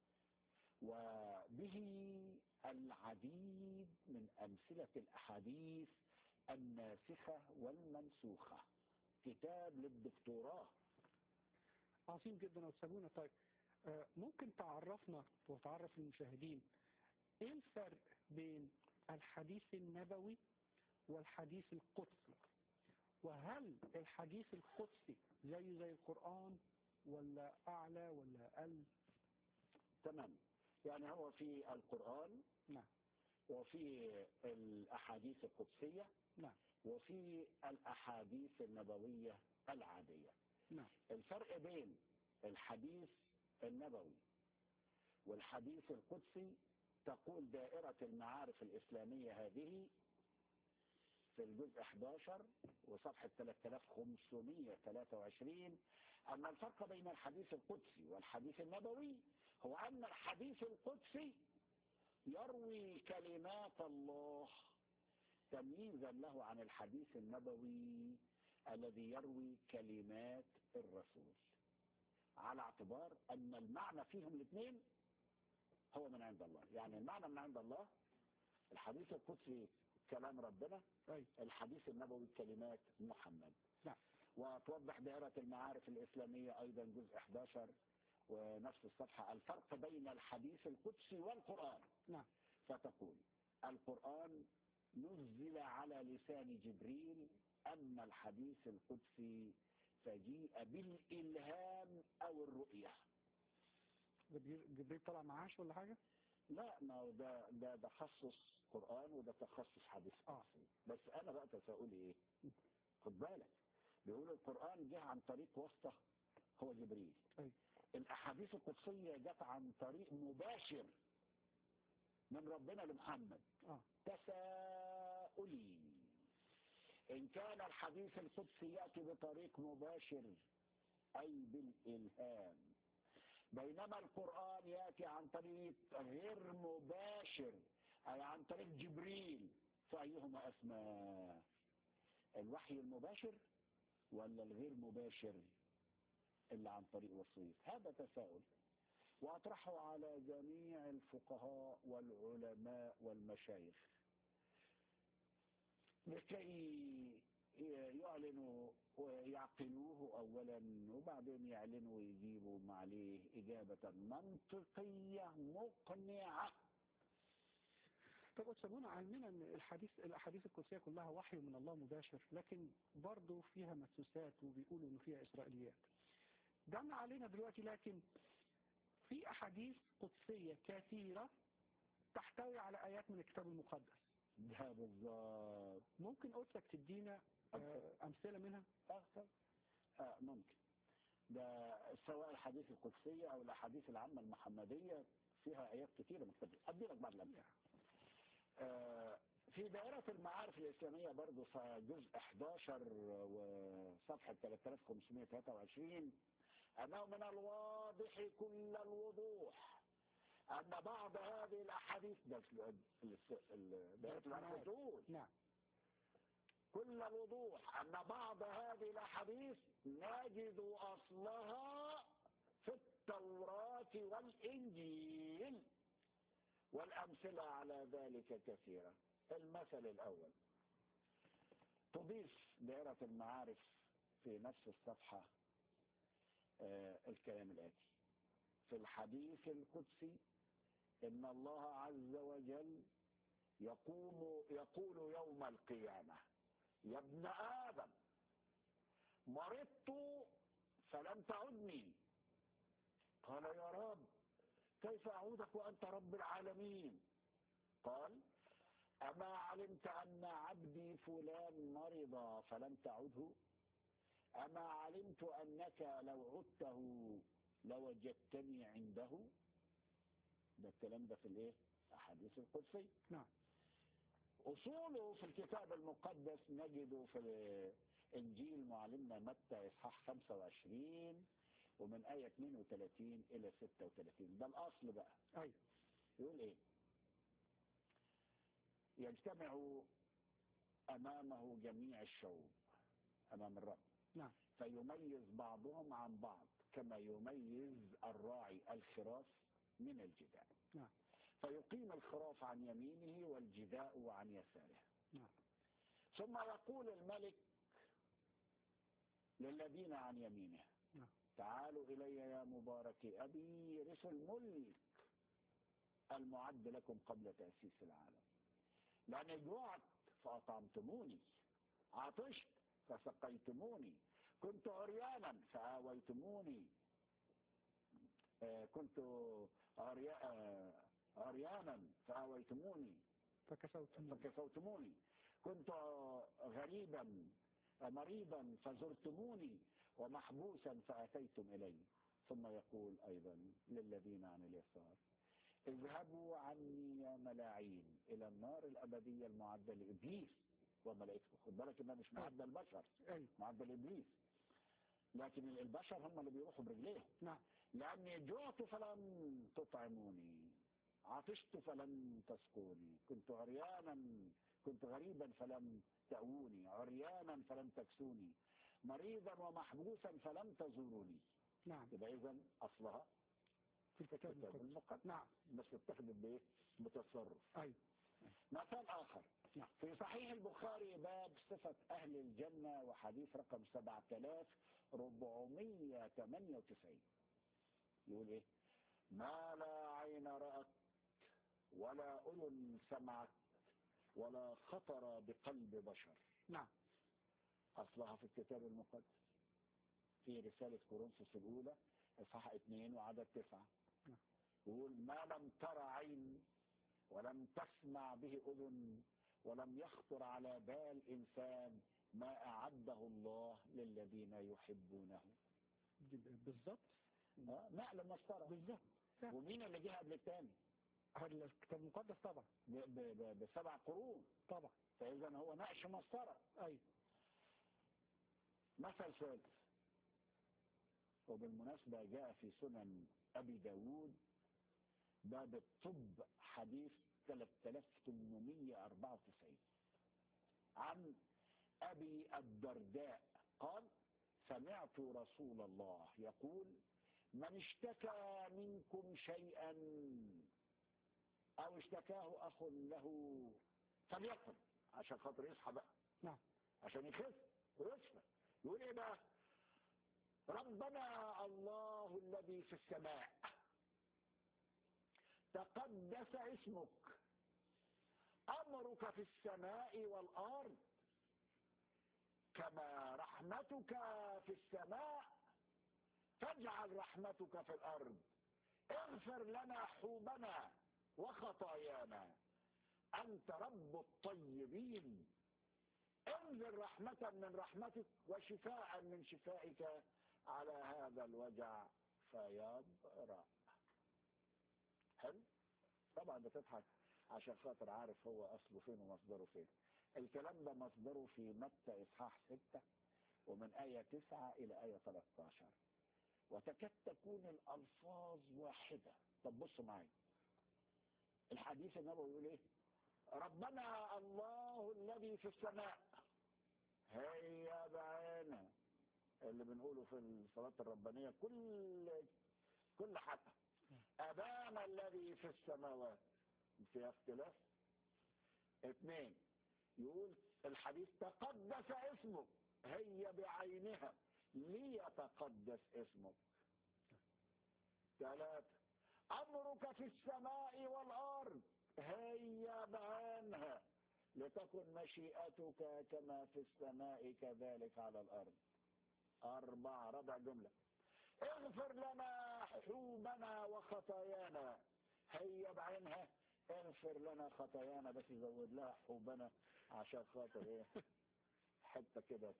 وبه العديد من أمثلة الأحاديث الناسخة والمنسوخة كتاب للدكتوراه عظيم جدا يا أستاذ منى. طيب آه، ممكن تعرفنا وتعرف المشاهدين ايه الفرق بين الحديث النبوي والحديث القدسي وهل الحديث القدسي زيه زي القرآن ولا أعلى ولا أقل تمام يعني هو في القرآن نعم وفي الأحاديث القدسية نعم وفي الأحاديث النبوية العادية نعم الفرق بين الحديث النبوي والحديث القدسي تقول دائرة المعارف الإسلامية هذه في الجزء 11 وصفحة 3523 أن الفرق بين الحديث القدسي والحديث النبوي هو أن الحديث القدسي يروي كلمات الله تمييزا له عن الحديث النبوي الذي يروي كلمات الرسول على اعتبار أن المعنى فيهم الاثنين هو من عند الله يعني المعنى من عند الله الحديث القدسي كلام ربنا أي الحديث النبوي كلمات محمد نعم وتوضح دائرة المعارف الإسلامية أيضا جزء 11 ونفس الصفحة الفرق بين الحديث القدسي والقرآن نعم فتقول القرآن نزل على لسان جبريل أما الحديث القدسي فجيء بالإلهام أو الرؤية جبريل جبريل طلع معاش ولا حاجة لا ما هو ده ده تخصص قرآن وده تخصص حديث آه. قدسي بس أنا بقى تساؤلي إيه خد بالك بيقول القرآن جه عن طريق واسطة هو جبريل أي الأحاديث القدسية جت عن طريق مباشر من ربنا لمحمد اه تساؤلي إن كان الحديث القدسي يأتي بطريق مباشر أي بالإلهام بينما القرآن يأتي عن طريق غير مباشر أي عن طريق جبريل فأيهما أسمى الوحي المباشر ولا الغير مباشر اللي عن طريق وصية هذا تساؤل وأطرحه على جميع الفقهاء والعلماء والمشايخ لكي يعلنوا ويعقلوه أولا وبعدين يعلنوا ويجيبوا عليه إجابة منطقية مقنعة طب أتسابونا علمنا أن الحديث الأحاديث القدسية كلها وحي من الله مباشر لكن برضه فيها مسوسات وبيقولوا إنه فيها إسرائيليات دعنا علينا دلوقتي لكن في أحاديث قدسية كثيرة تحتوي على آيات من الكتاب المقدس ده بالظبط ممكن قدسك تدينا آه، أمثلة منها أكثر آه ممكن ده سواء الحديث القدسية أو الأحاديث العامة المحمدية فيها آيات كثيرة مكتوبة أدي لك بعض الأمثلة آه في دائرة المعارف الإسلامية برضو جزء 11 وصفحة 3523 أنه من الواضح كل الوضوح أن بعض هذه الأحاديث ده دائرة المعارف بتقول نعم كل الوضوح أن بعض هذه الأحاديث نجد أصلها في التوراة والإنجيل والأمثلة على ذلك كثيرة المثل الأول تضيف دائرة المعارف في نفس الصفحة آه الكلام الآتي في الحديث القدسي إن الله عز وجل يقوم يقول يوم القيامة يا ابن آدم مرضت فلم تعدني قال يا رب كيف أعودك وأنت رب العالمين قال أما علمت أن عبدي فلان مرض فلم تعده أما علمت أنك لو عدته لوجدتني عنده ده الكلام ده في الايه احاديث القدسي نعم أصوله في الكتاب المقدس نجده في إنجيل معلمنا متى إصحاح 25 ومن آية 32 إلى 36 ده الأصل بقى أيوة يقول إيه يجتمع أمامه جميع الشعوب أمام الرب نعم فيميز بعضهم عن بعض كما يميز الراعي الخراف من الجداء نعم فيقيم الخراف عن يمينه والجداء عن يساره نعم ثم يقول الملك للذين عن يمينه نعم تعالوا إلي يا مبارك أبي رث الملك المعد لكم قبل تأسيس العالم لأني جوعت فأطعمتموني عطشت فسقيتموني كنت عريانا فآويتموني آه كنت عريا آه عريانا فآويتموني فكسوتم فكسوتموني كنت غريبا مريضا فزرتموني ومحبوسا فأتيتم إلي ثم يقول أيضا للذين عن اليسار اذهبوا عني يا ملاعين إلى النار الأبدية المعدة لإبليس وملائكته خد بالك إنها مش معدة البشر أيوة معدة لإبليس لكن البشر هم اللي بيروحوا برجليهم نعم لأني جعت فلم تطعموني عطشت فلم تسقوني كنت عريانا كنت غريبا فلم تأووني عريانا فلم تكسوني مريضا ومحبوسا فلم تزوروني نعم يبقى إذا أصلها في الكتاب الكتاب المقدس المقدس نعم بس اتخذت بإيه؟ بتصرف أيوة مثال آخر نعم في صحيح البخاري باب صفة أهل الجنة وحديث رقم 7498 يقول إيه ما لا عين رأت ولا أذن سمعت ولا خطر بقلب بشر نعم أصلها في الكتاب المقدس في رسالة كورنثوس الأولى إصحاح 2 وعدد 9 نعم. يقول ما لم ترى عين ولم تسمع به أذن ولم يخطر على بال إنسان ما أعده الله للذين يحبونه بالظبط آه، نعلم مسطرة بالظبط نعم. ومين اللي جه قبل الثاني هذا الكتاب المقدس طبعا ب- ب- ب- بسبع قرون طبعا فإذا هو نقش مسطرة أيوة مثل ثالث وبالمناسبة جاء في سنن أبي داود باب الطب حديث 3894 عن أبي الدرداء قال سمعت رسول الله يقول من اشتكى منكم شيئا أو اشتكاه أخ له فليقل عشان خاطر يصحى بقى نعم عشان يخف ويصحى يقول ايه بقى ربنا الله الذي في السماء تقدس اسمك أمرك في السماء والأرض كما رحمتك في السماء تجعل رحمتك في الأرض اغفر لنا حوبنا وخطايانا أنت رب الطيبين انزل رحمة من رحمتك وشفاء من شفائك على هذا الوجع فيبرأ حلو طبعا بتضحك عشان خاطر عارف هو أصله فين ومصدره فين الكلام ده مصدره في متى إصحاح 6 ومن آية 9 إلى آية 13 وتكاد تكون الألفاظ واحدة طب بصوا معايا الحديث النبوي يقول ايه ربنا الله الذي في السماء هيا بعينه اللي بنقوله في الصلاة الربانية كل كل حلقة أبانا الذي في السماوات في اختلاف اثنين يقول الحديث تقدس اسمك هي بعينها ليتقدس اسمك ثلاثة أمرك في السماء والأرض هيا بعينها لتكن مشيئتك كما في السماء كذلك على الأرض أربعة ربع جملة اغفر لنا حوبنا وخطايانا هيا بعينها اغفر لنا خطايانا بس زود لها حوبنا عشان خاطر ايه حتى كده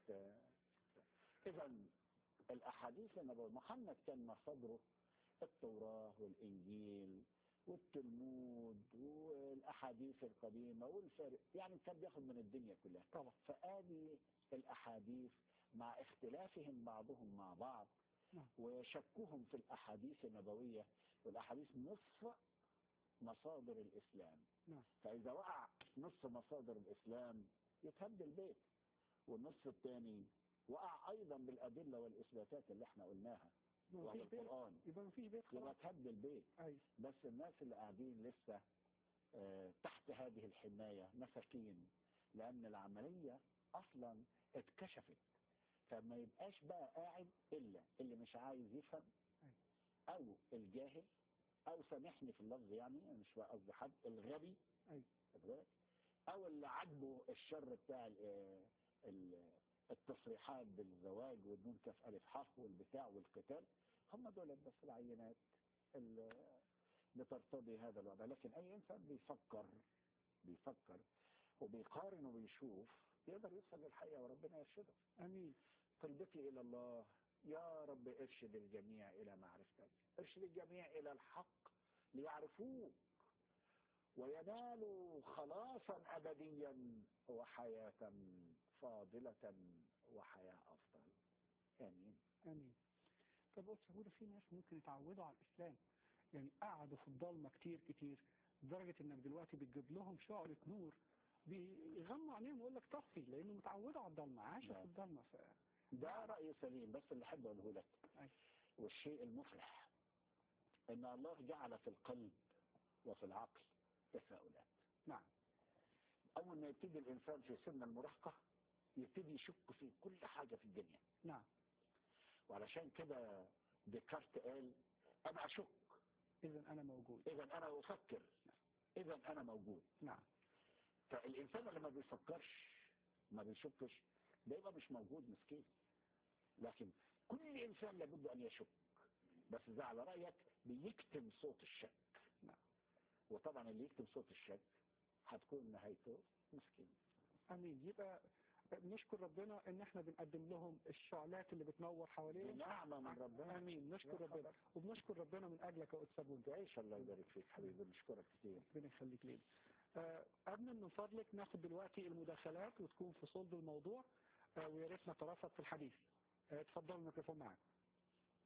اذا الاحاديث النبويه محمد كان مصدره التوراه والانجيل والتلمود والاحاديث القديمه والفرق يعني كان بياخد من الدنيا كلها طبعا فادي الاحاديث مع اختلافهم بعضهم مع بعض نعم. وشكهم في الاحاديث النبويه والاحاديث نصف مصادر الاسلام نعم فاذا وقع نص مصادر الاسلام يتهد البيت والنص الثاني وقع ايضا بالادله والاثباتات اللي احنا قلناها ما وهو فيش بيت القران يبقى ما فيش بيت يبقى خلاص تهد البيت ايوه بس الناس اللي قاعدين لسه آه، تحت هذه الحماية مساكين لأن العملية أصلا اتكشفت فما يبقاش بقى قاعد إلا اللي مش عايز يفهم أو الجاهل أو سامحني في اللفظ يعني أنا مش قصدي حد الغبي ايوه خد بالك؟ أو اللي عاجبه الشر بتاع ال- آه، ال- التصريحات بالزواج والنون كف ألف حرف والبتاع والقتال هم دول بس العينات اللي بترتضي هذا الوضع لكن أي إنسان بيفكر بيفكر وبيقارن وبيشوف يقدر يوصل للحقيقة وربنا يرشده امين طلبتي إلى الله يا رب ارشد الجميع إلى معرفتك ارشد الجميع إلى الحق ليعرفوك وينالوا خلاصا أبديا وحياة فاضلة وحياة أفضل آمين امين طب بص هو ده في ناس ممكن يتعودوا على الاسلام يعني قعدوا في الضلمه كتير كتير لدرجه انك دلوقتي بتجيب لهم شعله نور بيغموا عليهم ويقول لك طفي لانه متعودوا على الضلمه عايشه في نعم. الضلمه ف... ده رأي سليم بس اللي أحب أقوله لك أيوة. والشيء المفرح إن الله جعل في القلب وفي العقل تساؤلات نعم أول ما يبتدي الإنسان في سن المراهقة يبتدي يشك في كل حاجة في الدنيا نعم وعلشان كده ديكارت قال أنا أشك اذا انا موجود إذا أنا أفكر إذا أنا موجود نعم فالإنسان اللي ما بيفكرش ما بيشكش ده يبقى مش موجود مسكين لكن كل إنسان لابد أن يشك بس ده على رأيك بيكتم صوت الشك نعم. وطبعا اللي يكتم صوت الشك هتكون نهايته مسكين امين يبقى نشكر ربنا ان احنا بنقدم لهم الشعلات اللي بتنور حواليهم نعمة من ربنا امين نشكر يا ربنا خبر. وبنشكر ربنا من اجلك يا استاذ بنت تعيش الله يبارك فيك حبيبي نشكرك كتير ربنا يخليك لينا آه، قبل من فضلك ناخد دلوقتي المداخلات وتكون في صلب الموضوع آه، ويا ريت نترافق في الحديث آه، اتفضل الميكروفون معاك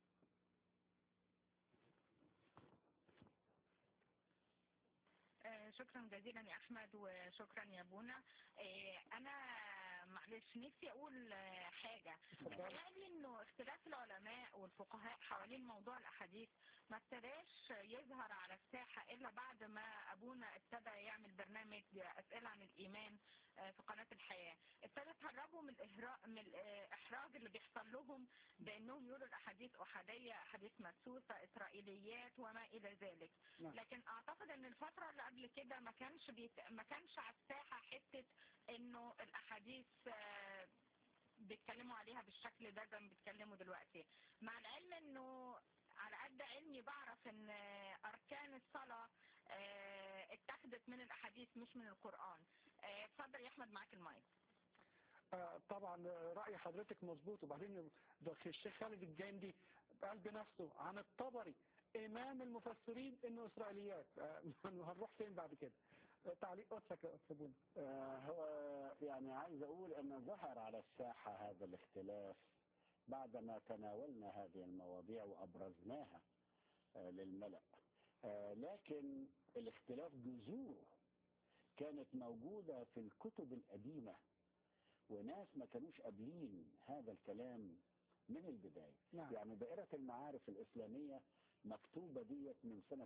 آه، شكرا جزيلا يا احمد وشكرا يا بونا آه، انا معلش نفسي اقول آه، حاجه اتفضل. يعني انه اختلاف العلماء والفقهاء حوالين موضوع الاحاديث ما ابتداش يظهر على الساحه الا بعد ما ابونا ابتدى يعمل برنامج اسئله عن الايمان آه، في قناه الحياه ابتدى تهربوا من الاهراء من الاحراج اللي بيحصل لهم بانهم يقولوا الاحاديث احاديه احاديث مدسوسه اسرائيليات وما الى ذلك نعم. لكن اعتقد ان الفتره اللي قبل كده ما كانش بيت... ما كانش على الساحه حته انه الاحاديث آه، بيتكلموا عليها بالشكل ده زي ما بيتكلموا دلوقتي مع العلم انه على قد علمي بعرف ان اركان الصلاه آه، اتخذت من الاحاديث مش من القران آه، اتفضل يا احمد معاك المايك آه، طبعا رأي حضرتك مظبوط وبعدين ده الشيخ خالد الجندي قال بنفسه عن الطبري إمام المفسرين إنه إسرائيليات آه، هنروح فين بعد كده آه، تعليق قدسك يا أستاذ بونا آه، هو يعني عايز أقول أنه ظهر على الساحة هذا الاختلاف بعدما تناولنا هذه المواضيع وأبرزناها آه، للملأ آه، لكن الاختلاف جذوره كانت موجودة في الكتب القديمة وناس ما كانوش قابلين هذا الكلام من البداية نعم يعني دائرة المعارف الإسلامية مكتوبة ديت من سنة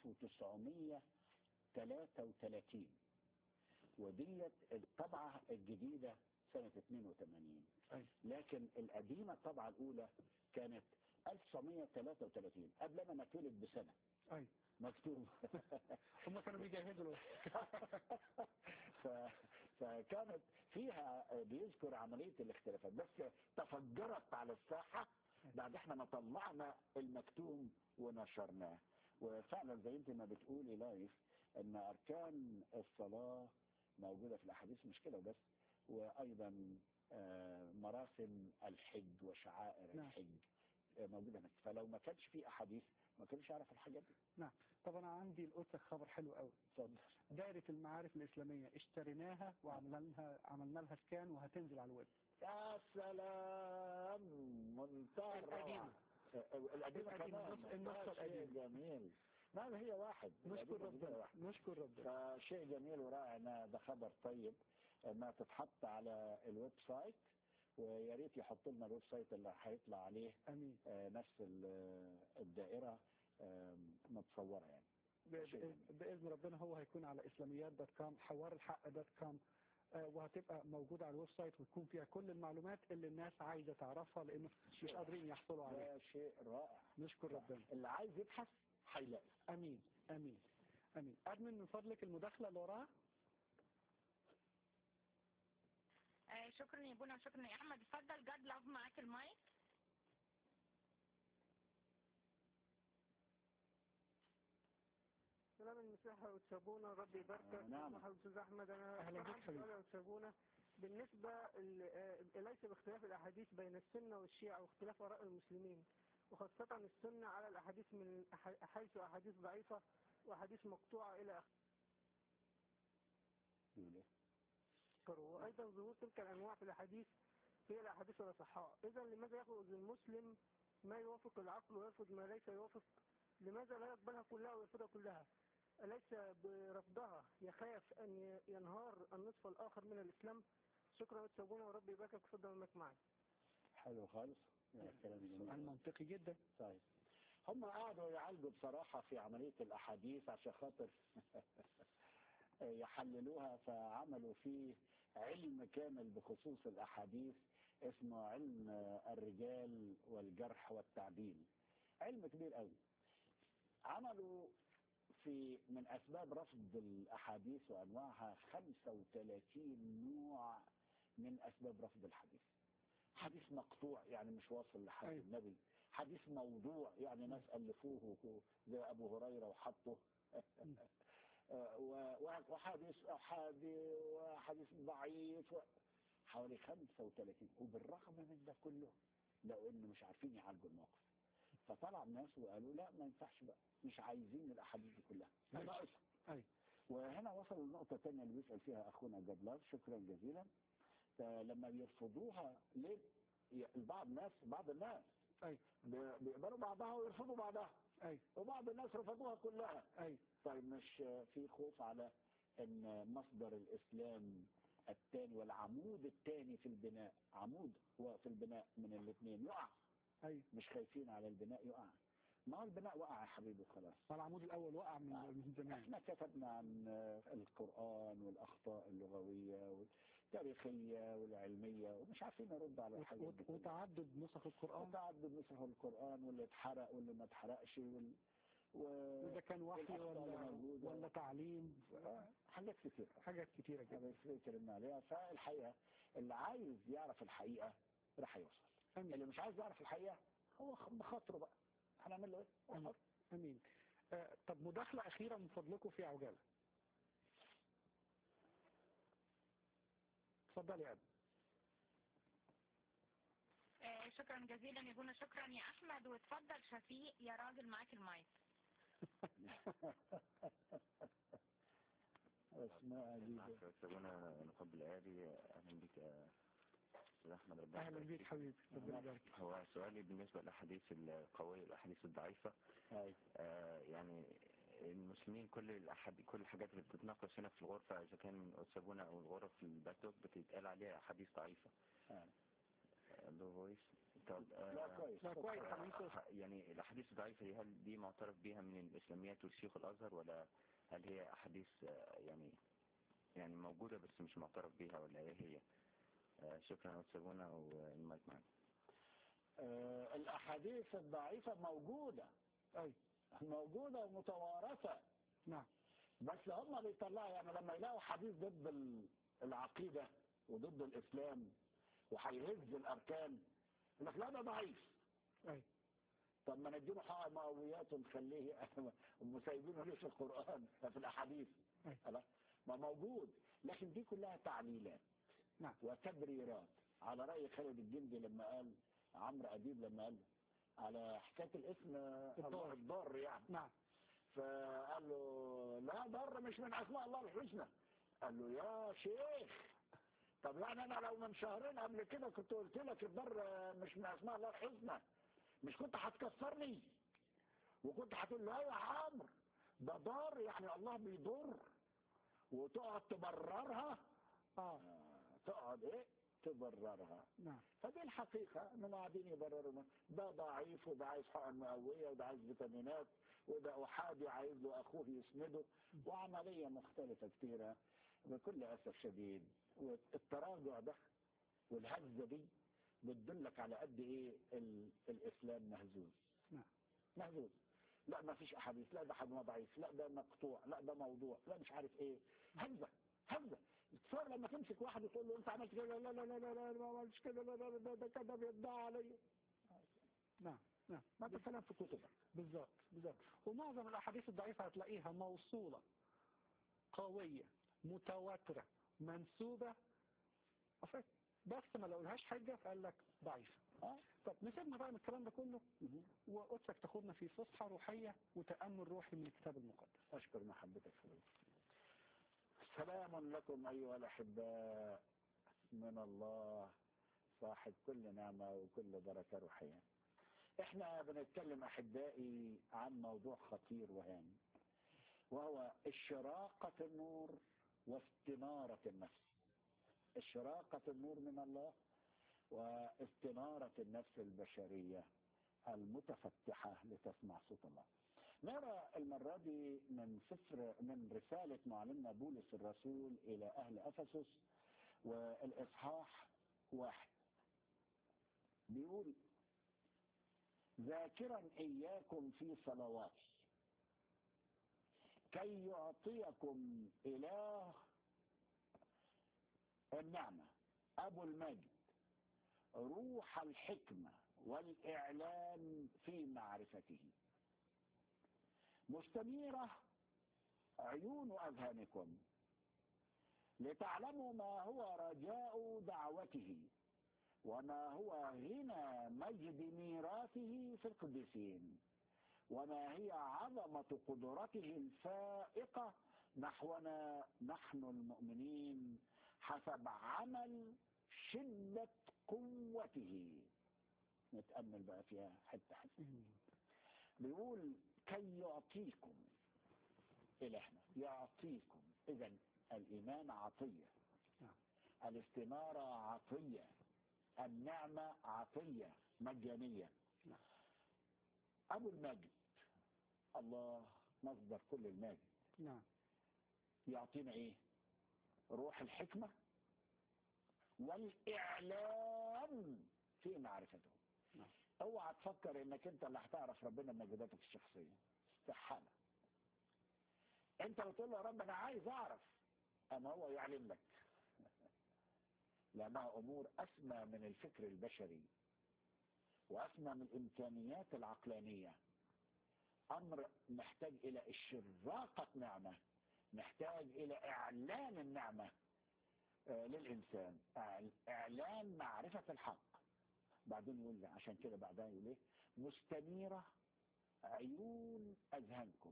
1933 وديت الطبعة الجديدة سنة 82 أيوة. لكن القديمة الطبعة الأولى كانت 1933 قبل ما نتولد بسنة أيوة مكتوب هم كانوا بيجهزوا له. ف... فكانت فيها بيذكر عملية الاختلافات بس تفجرت على الساحة بعد احنا ما طلعنا المكتوم ونشرناه وفعلا زي انت ما بتقولي لايف ان اركان الصلاة موجودة في الاحاديث مش كده بس وايضا آه، مراسم الحج وشعائر نعم. الحج آه، موجودة هناك فلو ما كانش في احاديث ما كانش يعرف الحاجات دي طب أنا عندي لقدسك خبر حلو قوي اتفضل دائرة المعارف الإسلامية اشتريناها وعملنا لها عملنا لها سكان وهتنزل على الويب يا سلام منتهى القديمة. الروعة. القديمة القديمة، كمان النسخة- النسخة آه، شيء القديمة. جميل ما هي واحد نشكر القديمة هي ربنا واحد. نشكر ربنا فشيء جميل ورائع إنها ده خبر طيب انها تتحط على الويب سايت ويا ريت يحطوا لنا الويب سايت اللي هيطلع عليه امين آه، نفس ال- الدائرة آه، متصورة يعني ب- ب- باذن ربنا هو هيكون على اسلاميات دوت كوم حوار الحق دوت كوم آه، وهتبقى موجودة على الويب سايت ويكون فيها كل المعلومات اللي الناس عايزة تعرفها لانه مش قادرين يحصلوا عليها ده شيء رائع نشكر ربنا اللي عايز يبحث هيلاقي امين امين امين ادمن من فضلك المداخلة اللي وراها آه، شكرا يا بونا شكرا يا احمد اتفضل جاد لاف معاك المايك سلام المسيح وتسابونا ربي يباركك آه، نعم. اسمح استاذ احمد انا أهلا بك عندي حبيبي. سؤال يا وتسابونا بالنسبه ل- آه، ليس باختلاف الاحاديث بين السنه والشيعه واختلاف اراء المسلمين وخاصه السنه على الاحاديث من أح- حيث احاديث ضعيفه واحاديث مقطوعه الى يقول إيه؟ اخره وايضا ظهور تلك الانواع في الاحاديث هي الاحاديث الاصحاء اذا لماذا ياخذ المسلم ما يوافق العقل ويرفض ما ليس يوافق لماذا لا يقبلها كلها ويرفضها كلها أليس برفضها يخاف أن ينهار النصف الآخر من الإسلام شكرا وتسابونا وربي يباركك وتفضل المايك معي حلو خالص يا كلام جميل سؤال منطقي جدا صحيح هم قعدوا يعالجوا بصراحة في عملية الأحاديث عشان خاطر يحللوها فعملوا فيه علم كامل بخصوص الأحاديث اسمه علم الرجال والجرح والتعديل علم كبير قوي عملوا في من أسباب رفض الأحاديث وأنواعها 35 نوع من أسباب رفض الحديث حديث مقطوع يعني مش واصل لحد أيوة. النبي حديث موضوع يعني ناس ألفوه زي أبو هريرة وحطه آه، و- و- وحديث أحادي وحديث ضعيف و- حوالي 35 وبالرغم من ده كله لقوا إنه مش عارفين يعالجوا الموقف فطلع الناس وقالوا لا ما ينفعش بقى مش عايزين الأحاديث دي كلها أيوة. ناقصة أيوة. وهنا وصل لنقطة تانية اللي بيسأل فيها أخونا جبلار شكرا جزيلا فلما بيرفضوها ليه؟ ي- البعض الناس بعض الناس أيوة. بي- بيقبلوا بعضها ويرفضوا بعضها اي وبعض الناس رفضوها كلها اي طيب مش في خوف على ان مصدر الاسلام الثاني والعمود الثاني في البناء عمود هو في البناء من الاثنين يقع اي مش خايفين على البناء يقع ما هو البناء وقع يا حبيبي خلاص العمود الاول وقع من من زمان احنا كتبنا عن القرآن والأخطاء اللغوية والتاريخية والعلمية ومش عارفين نرد على الحاجات دي وت- كلها. وتعدد نسخ القرآن وتعدد نسخ القرآن واللي اتحرق واللي ما اتحرقش وال... و... وده كان وحي والأخطاء اللي ولا موجودة. ولا تعليم آه، حاجات كتير حاجات كتيرة جدا هذا يفتكر عليها فالحقيقة اللي عايز يعرف الحقيقة راح يوصل امين اللي مش عايز يعرف الحقيقة هو خ- بخاطره بقى هنعمل له ايه؟ هو امين حر. امين آه، طب مداخلة أخيرة من فضلكم في عجالة اتفضل يا أبي آه، شكرا جزيلا يا بونا شكرا يا احمد واتفضل شفيق يا راجل معاك المايك اسماء عجيبة سابونا نقاب الآلي أهلا بك يا أستاذ أحمد ربنا أهلا يبارك بيك فيك. حبيبي ربنا يبارك هو سؤالي بالنسبة للأحاديث القوية والأحاديث الضعيفة هاي آه يعني المسلمين كل الأحد كل الحاجات اللي بتتناقش هنا في الغرفة إذا كان سابونا أو الغرف في الباتوك بتتقال عليها أحاديث ضعيفة هاي. له فويس طب لا آه كويس لا كويس آه، حبيبي يعني الأحاديث الضعيفة دي هل دي معترف بها من الإسلاميات والشيوخ الأزهر ولا هل هي أحاديث آه، يعني يعني موجودة بس مش معترف بها ولا إيه هي؟ آه، شكرا وتسابونا والمايك معاك آه، الأحاديث الضعيفة موجودة أي موجودة ومتوارثة نعم بس هم بيطلعوا يعني لما يلاقوا حديث ضد ال- العقيدة وضد الإسلام وهيهز الأركان يقول لك لا ده ضعيف أي طب ما نديله حق مقويات ونخليه هم سايبينه ليه في القرآن في الأحاديث أي. خلاص؟ ما موجود لكن دي كلها تعليلات نعم وتبريرات على رأي خالد الجندي لما قال عمرو أديب لما قال على حكاية الاسم الضار. الضار يعني نعم فقال له لا ضر مش من أسماء الله الحسنى قال له يا شيخ طب يعني أنا لو من شهرين قبل كده كنت قلت لك الضر مش من أسماء الله الحسنى مش كنت هتكسرني وكنت هتقول له يا عمرو ده ضار يعني الله بيضر وتقعد تبررها آه تقعد ايه تبررها نعم فدي الحقيقة انهم قاعدين يبرروا ده ضعيف وده عايز حقن مقوية وده عايز فيتامينات وده أحادي عايز له أخوه يسنده وعملية مختلفة كتيرة بكل أسف شديد والتراجع ده والهزة دي بتدلك على قد إيه ال- الإسلام مهزوز نعم مهزوز لا ما فيش أحاديث لا ده حد ضعيف لا ده مقطوع لا ده موضوع لا مش عارف إيه هزة هزة تصور لما تمسك واحد وتقول له انت عملت كده لا لا لا لا لا لا ما عملتش كده لا لا لا ده كده بيدعي عليا نعم نعم ما ده كلام في كتبك بالظبط بالظبط ومعظم الأحاديث الضعيفة هتلاقيها موصولة قوية متواترة منسوبة عفوا. بس ما لقولهاش حاجة فقال لك ضعيفة اه طب نسيبنا بقى من الكلام ده كله مهم. وقدسك تاخدنا في فسحة روحية وتأمل روحي من الكتاب المقدس أشكر محبتك حبيبي سلام لكم أيها الأحباء من الله صاحب كل نعمة وكل بركة روحية احنا بنتكلم أحبائي عن موضوع خطير وهام وهو اشراقة النور واستنارة النفس اشراقة النور من الله واستنارة النفس البشرية المتفتحة لتسمع صوت الله نرى المرة دي من سفر من رسالة معلمنا بولس الرسول إلى أهل أفسس والإصحاح واحد بيقول ذاكرا إياكم في صلواتي كي يعطيكم إله النعمة أبو المجد روح الحكمة والإعلان في معرفته مستنيرة عيون أذهانكم لتعلموا ما هو رجاء دعوته وما هو غنى مجد ميراثه في القديسين وما هي عظمة قدرته الفائقة نحونا نحن المؤمنين حسب عمل شدة قوته نتأمل بقى فيها حتة حتة بيقول كي يعطيكم إلهنا يعطيكم إذا الإيمان عطية نعم. الاستنارة عطية النعمة عطية مجانية نعم. أبو المجد الله مصدر كل المجد نعم يعطينا ايه روح الحكمة والإعلام في معرفته نعم. اوعى تفكر انك انت اللي هتعرف ربنا بمجداتك الشخصية استحالة انت بتقول له يا رب انا عايز اعرف اما هو يعلم لك لانها امور اسمى من الفكر البشري واسمى من الامكانيات العقلانية امر محتاج الى اشراقة نعمة محتاج الى اعلان النعمة آه، للانسان إعل- اعلان معرفة الحق بعدين يقول لي عشان كده بعدين يقول ايه مستنيرة عيون اذهانكم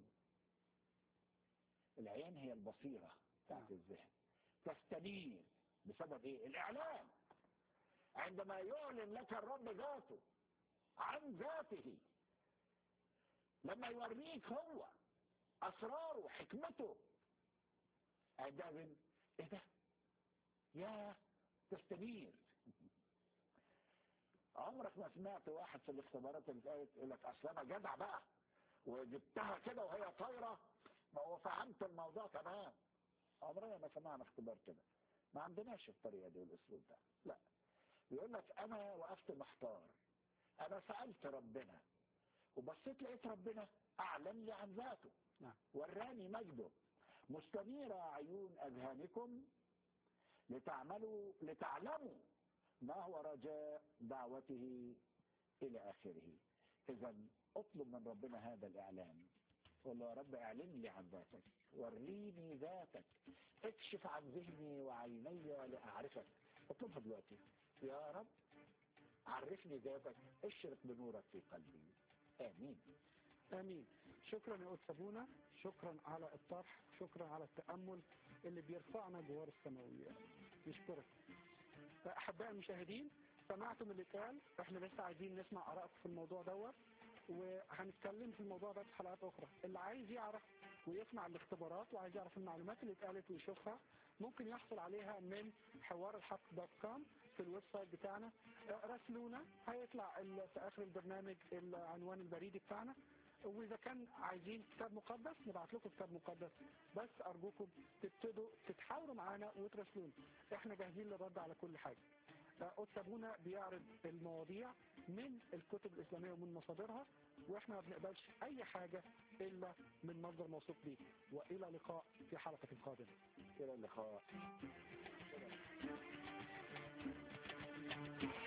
العين هي البصيرة بتاعت نعم. الذهن تستنير بسبب ايه الاعلان عندما يعلن لك الرب ذاته عن ذاته لما يوريك هو اسراره حكمته عندئذ ايه ده يا تستنير عمرك ما سمعت واحد في الاختبارات اللي قالت يقول لك اصل انا جدع بقى وجبتها كده وهي طايره ما هو فهمت الموضوع تمام عمرنا ما سمعنا اختبار كده ما عندناش الطريقه دي والاسلوب ده لا يقول لك انا وقفت محتار انا سالت ربنا وبصيت لقيت ربنا اعلن لي عن ذاته نعم. وراني مجده مستنيرة عيون اذهانكم لتعملوا لتعلموا ما هو رجاء دعوته الى اخره اذا اطلب من ربنا هذا الاعلان قول له يا رب اعلن لي عن ذاتك وريني ذاتك اكشف عن ذهني وعيني لاعرفك اطلبها دلوقتي يا رب عرفني ذاتك اشرق بنورك في قلبي امين امين شكرا يا قدس ابونا شكرا على الطرح شكرا على التامل اللي بيرفعنا جوار السماويات نشكرك احبائي المشاهدين سمعتم اللي اتقال احنا لسه عايزين نسمع ارائكم في الموضوع دوت وهنتكلم في الموضوع ده في حلقات اخرى اللي عايز يعرف ويسمع الاختبارات وعايز يعرف المعلومات اللي اتقالت ويشوفها ممكن يحصل عليها من حوار الحق دوت كوم في الويب سايت بتاعنا اه، راسلونا هيطلع ال- في اخر البرنامج العنوان البريدي بتاعنا واذا كان عايزين كتاب مقدس نبعت لكم كتاب مقدس بس ارجوكم تبتدوا تتحاوروا معانا وتراسلونا احنا جاهزين للرد على كل حاجه آه، قدس ابونا بيعرض المواضيع من الكتب الاسلاميه ومن مصادرها واحنا ما بنقبلش اي حاجه الا من مصدر موثوق به والى لقاء في حلقه قادمه الى اللقاء